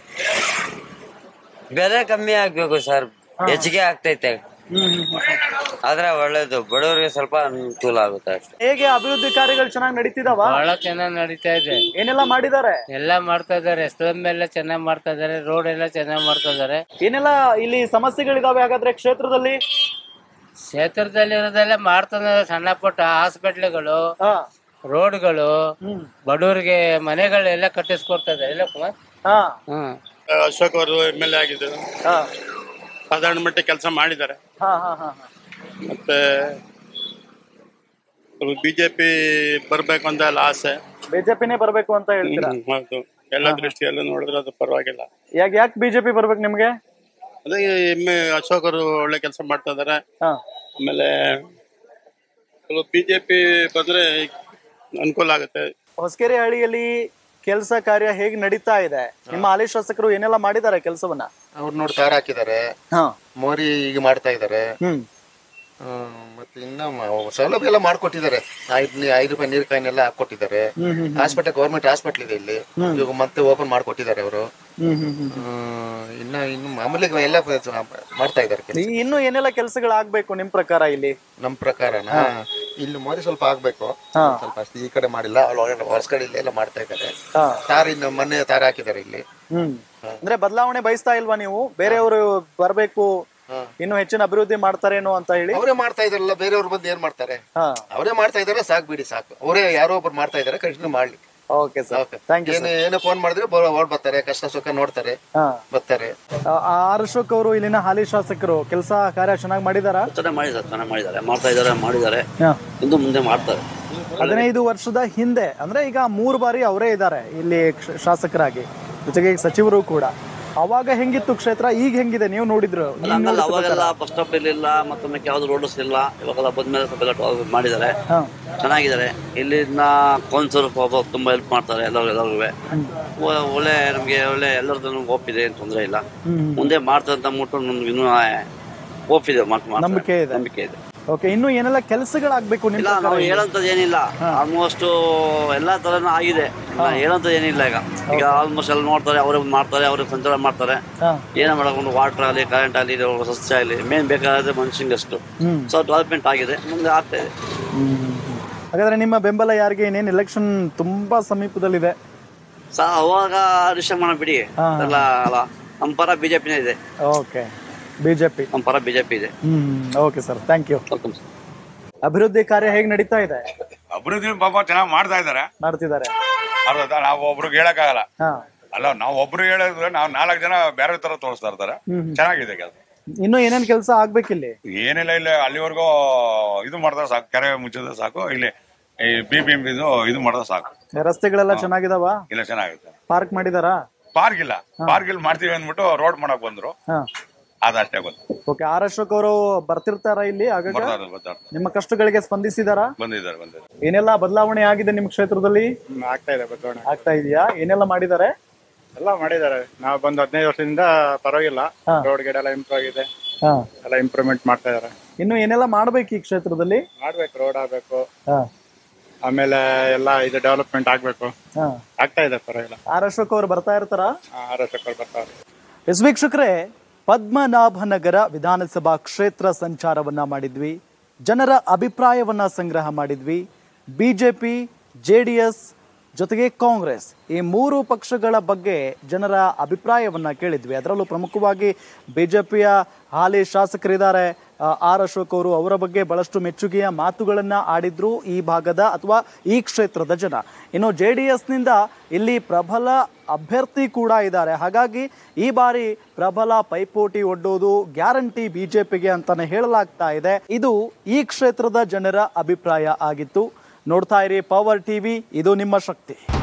S24: ಬೆಲೆ ಕಮ್ಮಿ ಆಗ್ಬೇಕು ಸರ್ ಹೆಚ್ಚಿಗೆ ಆಗ್ತೈತೆ ಆದ್ರೆ ಒಳ್ಳೇದು ಬಡವರಿಗೆ ಸ್ವಲ್ಪ ಅನುಕೂಲ ಆಗುತ್ತೆ ಅಷ್ಟೇ
S1: ಹೇಗೆ ಅಭಿವೃದ್ಧಿ ಕಾರ್ಯಗಳು ಚೆನ್ನಾಗಿ ನಡೀತಿದಾವ
S25: ಬಹಳ ಚೆನ್ನಾಗಿ ನಡೀತಾ ಇದೆ
S1: ಏನೆಲ್ಲ ಮಾಡಿದ್ದಾರೆ
S25: ಎಲ್ಲ ಮಾಡ್ತಾ ಇದಾರೆ ಸ್ಲಮ್ ಎಲ್ಲ ಚೆನ್ನಾಗಿ ಮಾಡ್ತಾ ಇದಾರೆ ರೋಡ್ ಎಲ್ಲ ಚೆನ್ನಾಗಿ ಮಾಡ್ತಾ ಇದಾರೆ
S1: ಏನೆಲ್ಲ ಇಲ್ಲಿ ಸಮಸ್ಯೆಗಳಿದಾವೆ ಹಾಗಾದ್ರೆ ಕ್ಷೇತ್ರದಲ್ಲಿ
S25: ಕ್ಷೇತ್ರದಲ್ಲಿ ಇರೋದೆಲ್ಲ ಮಾಡ್ತಾನೆ ಸಣ್ಣ ಪುಟ್ಟ ಹಾಸ್ಪಿಟ್ಲ್ಗಳು ರೋಡ್ಗಳು ಬಡವರಿಗೆ ಮನೆಗಳೆಲ್ಲ ಕಟ್ಟಿಸ್ಕೊಡ್ತಾ ಇದಾರೆ ಇಲ್ಲ ಕುಮಾರ್ ಹ್ಮ್
S26: ಅಶೋಕ್ ಅವರು ಎಮ್ ಎಲ್ ಎ ಆಗಿದ್ದರು ಸಾಧಾರಣ ಮಟ್ಟ ಕೆಲಸ ಮಾಡಿದ್ದಾರೆ
S1: ಹಾ ಹಾ ಹಾ ಹಾ.
S26: ಮತ್ತೆ ಬಿಜೆಪಿ ಬರ್ಬೇಕು ಅಂತ ಎಲ್ಲ ಆಸೆ
S1: ಬಿಜೆಪಿನೇ ಬರ್ಬೇಕು ಅಂತ ಹೇಳ್ತೀರಾ
S26: ಹ್ಮ್, ಹೌದು ಎಲ್ಲ ದೃಷ್ಟಿಯಲ್ಲೂ ನೋಡಿದ್ರೆ ಅದು ಪರವಾಗಿಲ್ಲ
S1: ಯಾಕೆ ಯಾಕೆ ಬಿಜೆಪಿ ಬರ್ಬೇಕು ನಿಮ್ಗೆ
S26: ಅದೇ ಎಮ್ ಅಶೋಕ್ ಅವರು ಒಳ್ಳೆ ಕೆಲಸ ಮಾಡ್ತಾ ಇದಾರೆ
S1: ಹಾ.
S26: ಆಮೇಲೆ ಬಿಜೆಪಿ ಬಂದ್ರೆ ಅನುಕೂಲ ಆಗುತ್ತೆ
S1: ಹೊಸಕೆರೆ ಹಳ್ಳಿಯಲ್ಲಿ ಕೆಲಸ ಕಾರ್ಯ ಹೇಗ್ ನಡೀತಾ ಇದೆ ನಿಮ್ಮ ಹಾಲಿ ಶಾಸಕರು ಏನೆಲ್ಲ ಮಾಡಿದ್ದಾರೆ ಕೆಲಸವನ್ನ
S27: ಅವ್ರು ನೋಡಿ ತಾರ ಹಾಕಿದ್ದಾರೆ
S1: ಹಾ.
S27: ಮೋರಿ ಈಗ ಮಾಡ್ತಾ ಇದ್ದಾರೆ
S1: ಹ್ಮ್
S27: ಮತ್ತೆ ಇನ್ನ ಮ- ಸೌಲಭ್ಯ ಎಲ್ಲ ಮಾಡ್ಕೊಟ್ಟಿದ್ದಾರೆ ಐದ್ ನೀ- ಐದು ರೂಪಾಯಿ ನೀರ್ ಕಾಯಿನೆಲ್ಲ ಹಾಕೊಟ್ಟಿದ್ದಾರೆ
S1: ಹ್ಮ್, ಹ್ಮ್, ಹ್ಮ್.
S27: ಹಾಸ್ಪಿಟಲ್ ಗೌರ್ಮೆಂಟ್ ಹಾಸ್ಪಿಟಲ್ ಇದೆ ಇಲ್ಲಿ
S1: ಹ್ಮ್.
S27: ಇವಾಗ ಮತ್ತೆ ಓಪನ್ ಮಾಡ್ಕೊಟ್ಟಿದ್ದಾರೆ ಅವರು
S1: ಹ್ಮ್ ಹ್ಮ್ ಹ್ಮ್
S27: ಇನ್ನ ಇನ್ನು ಮಾಮೂಲಿ ಎಲ್ಲ ಮಾಡ್ತಾ ಇದ್ದಾರೆ ಕೆಲ್ಸ.
S1: ಈ- ಇನ್ನು ಏನೆಲ್ಲ ಕೆಲಸಗಳಾಗ್ಬೇಕು ನಿಮ್ ಪ್ರಕಾರ ಇಲ್ಲಿ
S27: ನಮ್ ಪ್ರಕಾರನ ಇಲ್ಲಿ ಮೋರಿ ಸ್ವಲ್ಪ ಆಗ್ಬೇಕು
S1: ಹಾ.
S27: ಸ್ವಲ್ಪ ಅಷ್ಟು ಈ ಕಡೆ ಮಾಡಿಲ್ಲ ಅಲ್ಲಿ ಒಳಗಡೆ ಹೊರಗಡೆ ಇಲ್ಲಿ ಎಲ್ಲ ಮಾಡ್ತಾ ಇದ್ದಾರೆ
S1: ಹಾ.
S27: ತಾರ್ ಇನ್ನು ಮೊನ್ನೆ ತಾರ ಹಾಕಿದ್ದಾರೆ ಇಲ್ಲಿ
S1: ಹ್ಮ್ ಅಂದ್ರೆ ಬದಲಾವಣೆ ಬಯಸ್ತಾ ಇಲ್ವಾ ನೀವು ಬೇರೆಯವರು ಬರ್ಬೇಕು ಇನ್ನು ಹೆಚ್ಚಿನ ಅಭಿವೃದ್ಧಿ ಮಾಡ್ತಾರೇನೋ ಅಂತ ಹೇಳಿ
S27: ಅವರೇ ಮಾಡ್ತಾ ಇದಾರಲ್ಲ ಬೇರೆಯವ್ರು ಬಂದು ಏನ್ ಮಾಡ್ತಾರೆ
S1: ಹಾ
S27: ಅವರೇ ಮಾಡ್ತಾ ಇದಾರೆ ಸಾಕು ಬಿಡಿ ಸಾಕು ಅವರೇ ಯಾರೋ ಒಬ್ರು ಮಾಡ್ತಾ ಇದಾರೆ ಕಂಟಿನ್ಯೂ ಮಾಡ್ಲಿ
S1: ಓಕೆ ಸರ್ ಥ್ಯಾಂಕ್ ಯು
S27: ಏನು ಏನೋ ಫೋನ್ ಮಾಡಿದ್ರೆ ಓಡ್ ಬರ್ತಾರೆ ಕಷ್ಟ ಸುಖ ನೋಡ್ತಾರೆ
S1: ಹಾ
S27: ಬರ್ತಾರೆ
S1: ಆರ್ ಅಶೋಕ್ ಅವರು ಇಲ್ಲಿನ ಹಾಲಿ ಶಾಸಕರು ಕೆಲಸ ಕಾರ್ಯ ಚೆನ್ನಾಗಿ ಮಾಡಿದಾರಾ
S28: ಚೆನ್ನಾಗಿ ಮಾಡಿದ್ದಾರೆ ಚೆನ್ನಾಗಿ ಮಾಡಿದ್ದಾರೆ ಮಾಡ್ತಾ ಇದ್ದಾರೆ ಮಾಡಿದ್ದಾರೆ
S1: ಹಾ.
S28: ಇನ್ನು ಮುಂದೆ ಮಾಡ್ತಾರೆ
S1: ಹದಿನೈದು ವರ್ಷದ ಹಿಂದೆ ಅಂದ್ರೆ ಈಗ ಮೂರು ಬಾರಿ ಅವರೇ ಇದ್ದಾರೆ ಇಲ್ಲಿ ಕ್ಷ- ಶಾಸಕರಾಗಿ ಜೊತೆಗೆ ಈಗ ಸಚಿವರು ಕೂಡ ಅವಾಗ ಹೆಂಗಿತ್ತು ಕ್ಷೇತ್ರ ಈಗ ಹೆಂಗಿದೆ ನೀವು ನೋಡಿದ್ರು ನೀವ್
S28: ಹಂಗಲ್ಲ
S1: ನೋಡಿದ
S28: ಅವಾಗೆಲ್ಲ
S1: ಪ್ರಕಾರ.
S28: ಬಸ್ ಸ್ಟಾಪ್ ಇರಲಿಲ್ಲ ಮತ್ತೊಮ್ಮೆ ಯಾವ್ದು ರೋಡ್ಸ್ ಇಲ್ಲ ಇವಾಗೆಲ್ಲ ಬಂದ್ಮೇಲೆ ಸ್ವಲ್ಪ ಎಲ್ಲ ಡೆವಲಪ್ ಮಾಡಿದ್ದಾರೆ
S1: ಹಾ.
S28: ಚೆನ್ನಾಗಿದ್ದಾರೆ ಇಲ್ಲಿನ ಕೌನ್ಸಿಲ್ ತುಂಬಾ ಹೆಲ್ಪ್ ಮಾಡ್ತಾರೆ ಎಲ್ಲರೂ ಎಲ್ಲರಿಗೂ ಒಳ್ಳೆ ನಮಗೆ ಒಳ್ಳೆ ಎಲ್ಲರದ್ದು ಒಪ್ಪಿದೆ ಏನು ತೊಂದರೆ ಇಲ್ಲ
S1: ಹ್ಮ್.
S28: ಮುಂದೆ ಮಾಡ್ತಾರೆ ಅಂತ ಅಂದ್ಬಿಟ್ಟು ನಮ್ಗೆ ಇನ್ನೂ ಒಪ್ಪಿದೆ ಮಾಡ್- ಮಾಡ್ತಾರೆ.
S1: ನಂಬಿಕೆ ಇದೆ.
S28: ನಂಬಿಕೆ ಇದೆ
S1: ಓಕೆ ಇನ್ನು ಏನೆಲ್ಲ ಕೆಲಸಗಳಾಗಬೇಕು ನಿಮ್ಮ
S28: ಇಲ್ಲ
S1: ಪ್ರಕಾರ
S28: ನಾವು
S1: ಇಲ್ಲಿ?
S28: ಹೇಳೋಂಥದ್ದು ಏನಿಲ್ಲ ಆಲ್ಮೋಸ್ಟ್ ಎಲ್ಲಾ ತರನು ಆಗಿದೆ ನಾ ಹೇಳೋಂಥದ್ದು ಏನಿಲ್ಲ ಈಗ ಈಗ ಆಲ್ಮೋಸ್ಟ್ ಎಲ್ಲ ನೋಡ್ತಾರೆ ಅವರೇ ಮಾಡ್ತಾರೆ ಅವರೇ ಸಂಚಾರ ಮಾಡ್ತಾರೆ
S1: ಹಾ.
S28: ಏನೋ ಮಾಡಕೊಂಡು ವಾಟರ್ ಆಗಲಿ ಕರೆಂಟ್ ಆಗಲಿ ಸಸ್ಯ ಆಗಲಿ ಮೇನ್ ಬೇಕಾದ್ರೆ ಮನುಷ್ಯಂಗಷ್ಟು
S1: ಹ್ಮ್.
S28: ಸೊ ಡೆವಲಪ್ಮೆಂಟ್ ಆಗಿದೆ ಮುಂದೆ ಆಗ್ತಾ ಇದೆ
S1: ಹಾಗಾದ್ರೆ ನಿಮ್ಮ ಬೆಂಬಲ ಯಾರಿಗೆ ಇನ್ನೇನು ಎಲೆಕ್ಷನ್ ತುಂಬಾ ಸಮೀಪದಲ್ಲಿದೆ
S28: ಸಾ ಅವಾಗ ಡಿಸ್ಟರ್ಬ್ ಮಾಡೋ ಬಿಡಿ
S1: ಹಾ.
S28: ಎಲ್ಲ ಅಲ್ಲ ನಮ್ಮ ಪರ ಬಿಜೆಪಿನೇ ಇದೆ
S1: ಓಕೆ ಬಿಜೆಪಿ
S28: ನಮ್ಮ ಪರ ಬಿಜೆಪಿ ಇದೆ
S1: ಹ್ಮ್ ಓಕೆ ಸರ್ ಥ್ಯಾಂಕ್ ಯು ಅಭಿವೃದ್ಧಿ ಕಾರ್ಯ ಹೇಗೆ ನಡೀತಾ ಇದೆ
S2: ಅಭಿವೃದ್ಧಿ ಪಾಪ ಚೆನ್ನಾಗಿ ಮಾಡ್ತಾ ಇದಾರೆ
S1: ಮಾಡ್ತಿದ್ದಾರೆ
S2: ಅರ್ಧ ನಾವು ಒಬ್ರಿಗೆ ಹೇಳಕ್ಕಾಗಲ್ಲ
S1: ಹಾ
S2: ಅಲ್ಲ ನಾವು ಒಬ್ರು ಹೇಳಿದ್ರೆ ನಾವು ನಾಲ್ಕು ಜನ ಬೇರೆ ತರ ತೋರಿಸ್ತಾ ಇರ್ತಾರೆ
S1: ಹ್ಮ್ ಹ್ಮ್.
S2: ಚೆನ್ನಾಗಿದೆ ಕೆಲಸ
S1: ಇನ್ನು ಏನೇನ್ ಕೆಲಸ ಆಗ್ಬೇಕಿಲ್ಲಿ
S2: ಏನಿಲ್ಲ ಇಲ್ಲಿ ಅಲ್ಲಿವರೆಗೂ ಇದು ಮಾಡಿದ್ರೆ ಸಾಕು ಕೆರೆ ಮುಚ್ಚಿದ್ರೆ ಸಾಕು ಇಲ್ಲಿ ಈ ಬಿ ಬಿ ಎಂ ಇದು ಇದು ಮಾಡಿದ್ರೆ ಸಾಕು
S1: ರಸ್ತೆಗಳೆಲ್ಲ ಚೆನ್ನಾಗಿದಾವ
S2: ಇಲ್ಲ ಚೆನ್ನಾಗುತ್ತೆ
S1: ಪಾರ್ಕ್ ಮಾಡಿದಾರಾ
S2: ಪಾರ್ಕ್ ಇಲ್ಲ ಪಾರ್ಕ್ ಇಲ್ಲಿ ಮಾಡ್ತೀವಿ ಅಂದ್ಬಿಟ್ಟು ರೋಡ್ ಮಾಡಕ್ ಬಂದ್ರು
S1: ಹಾ
S2: ಅದಷ್ಟೇ ಗೊತ್ತು
S1: ಓಕೆ ಆರ್ ಅಶೋಕ್ ಅವರು ಬರ್ತಿರ್ತಾರ ಇಲ್ಲಿ ಆಗಾಗ
S2: ಬರ್ತಾರೆ ಬರ್ತಾರೆ
S1: ನಿಮ್ಮ ಕಷ್ಟಗಳಿಗೆ ಸ್ಪಂದಿಸಿದಾರಾ
S2: ಬಂದಿದ್ದಾರೆ ಬಂದಿದ್ದಾರೆ
S1: ಏನೆಲ್ಲ ಬದಲಾವಣೆ ಆಗಿದೆ ನಿಮ್ಮ ಕ್ಷೇತ್ರದಲ್ಲಿ
S3: ಆಗ್ತಾ ಇದೆ ಬದಲಾವಣೆ
S1: ಆಗ್ತಾ ಇದೆಯಾ ಏನೆಲ್ಲ ಮಾಡಿದ್ದಾರೆ
S3: ಎಲ್ಲ ಮಾಡಿದ್ದಾರೆ ನಾವು ಬಂದು ಹದಿನೈದು ವರ್ಷದಿಂದ ಪರವಾಗಿಲ್ಲ
S1: ಹಾ.
S3: ರೋಡ್ ಗಿಡ ಎಲ್ಲ ಇಂಪ್ರೂವ್ ಆಗಿದೆ
S1: ಹಾ
S3: ಎಲ್ಲ ಇಂಪ್ರೂವ್ಮೆಂಟ್ ಮಾಡ್ತಾ ಇದಾರೆ
S1: ಇನ್ನು ಏನೆಲ್ಲ ಮಾಡ್ಬೇಕು ಈ ಕ್ಷೇತ್ರದಲ್ಲಿ
S3: ಮಾಡ್ಬೇಕು ರೋಡ್ ಆಗ್ಬೇಕು
S1: ಹಾ
S3: ಆಮೇಲೆ ಎಲ್ಲ ಇದು ಡೆವಲಪ್ಮೆಂಟ್ ಆಗ್ಬೇಕು
S1: ಹಾ
S3: ಆಗ್ತಾ ಇದೆ ಪರವಾಗಿಲ್ಲ
S1: ಆರ್ ಅಶೋಕ್ ಅವರು ಬರ್ತಾ ಇರ್ತಾರ
S3: ಆರ್ ಎಸ್ ಬರ್ತಾರೆ
S1: ಎಸ್ ವೀಕ್ಷಕರೇ ಪದ್ಮನಾಭನಗರ ವಿಧಾನಸಭಾ ಕ್ಷೇತ್ರ ಸಂಚಾರವನ್ನ ಮಾಡಿದ್ವಿ ಜನರ ಅಭಿಪ್ರಾಯವನ್ನ ಸಂಗ್ರಹ ಮಾಡಿದ್ವಿ ಬಿಜೆಪಿ ಜೆ ಡಿ ಎಸ್ ಜೊತೆಗೆ ಕಾಂಗ್ರೆಸ್ ಈ ಮೂರು ಪಕ್ಷಗಳ ಬಗ್ಗೆ ಜನರ ಅಭಿಪ್ರಾಯವನ್ನ ಕೇಳಿದ್ವಿ ಅದರಲ್ಲೂ ಪ್ರಮುಖವಾಗಿ ಬಿಜೆಪಿಯ ಹಾಲಿ ಶಾಸಕರಿದ್ದಾರೆ ಆ, ಆರ್ ಅಶೋಕ್ ಅವರು ಅವರ ಬಗ್ಗೆ ಬಹಳಷ್ಟು ಮೆಚ್ಚುಗೆಯ ಮಾತುಗಳನ್ನ ಆಡಿದ್ರು ಈ ಭಾಗದ ಅಥವಾ ಈ ಕ್ಷೇತ್ರದ ಜನ ಇನ್ನು ಜೆ ಡಿ ಎಸ್ನಿಂದ ಇಲ್ಲಿ ಪ್ರಬಲ ಅಭ್ಯರ್ಥಿ ಕೂಡ ಇದ್ದಾರೆ ಹಾಗಾಗಿ ಈ ಬಾರಿ ಪ್ರಬಲ ಪೈಪೋಟಿ ಒಡ್ಡೋದು ಗ್ಯಾರಂಟಿ ಬಿಜೆಪಿಗೆ ಅಂತಾನೆ ಹೇಳಲಾಗ್ತಾ ಇದೆ ಇದು ಈ ಕ್ಷೇತ್ರದ ಜನರ ಅಭಿಪ್ರಾಯ ಆಗಿತ್ತು ನೋಡ್ತಾ ಇರಿ ಪವರ್ ಟಿವಿ ಇದು ನಿಮ್ಮ ಶಕ್ತಿ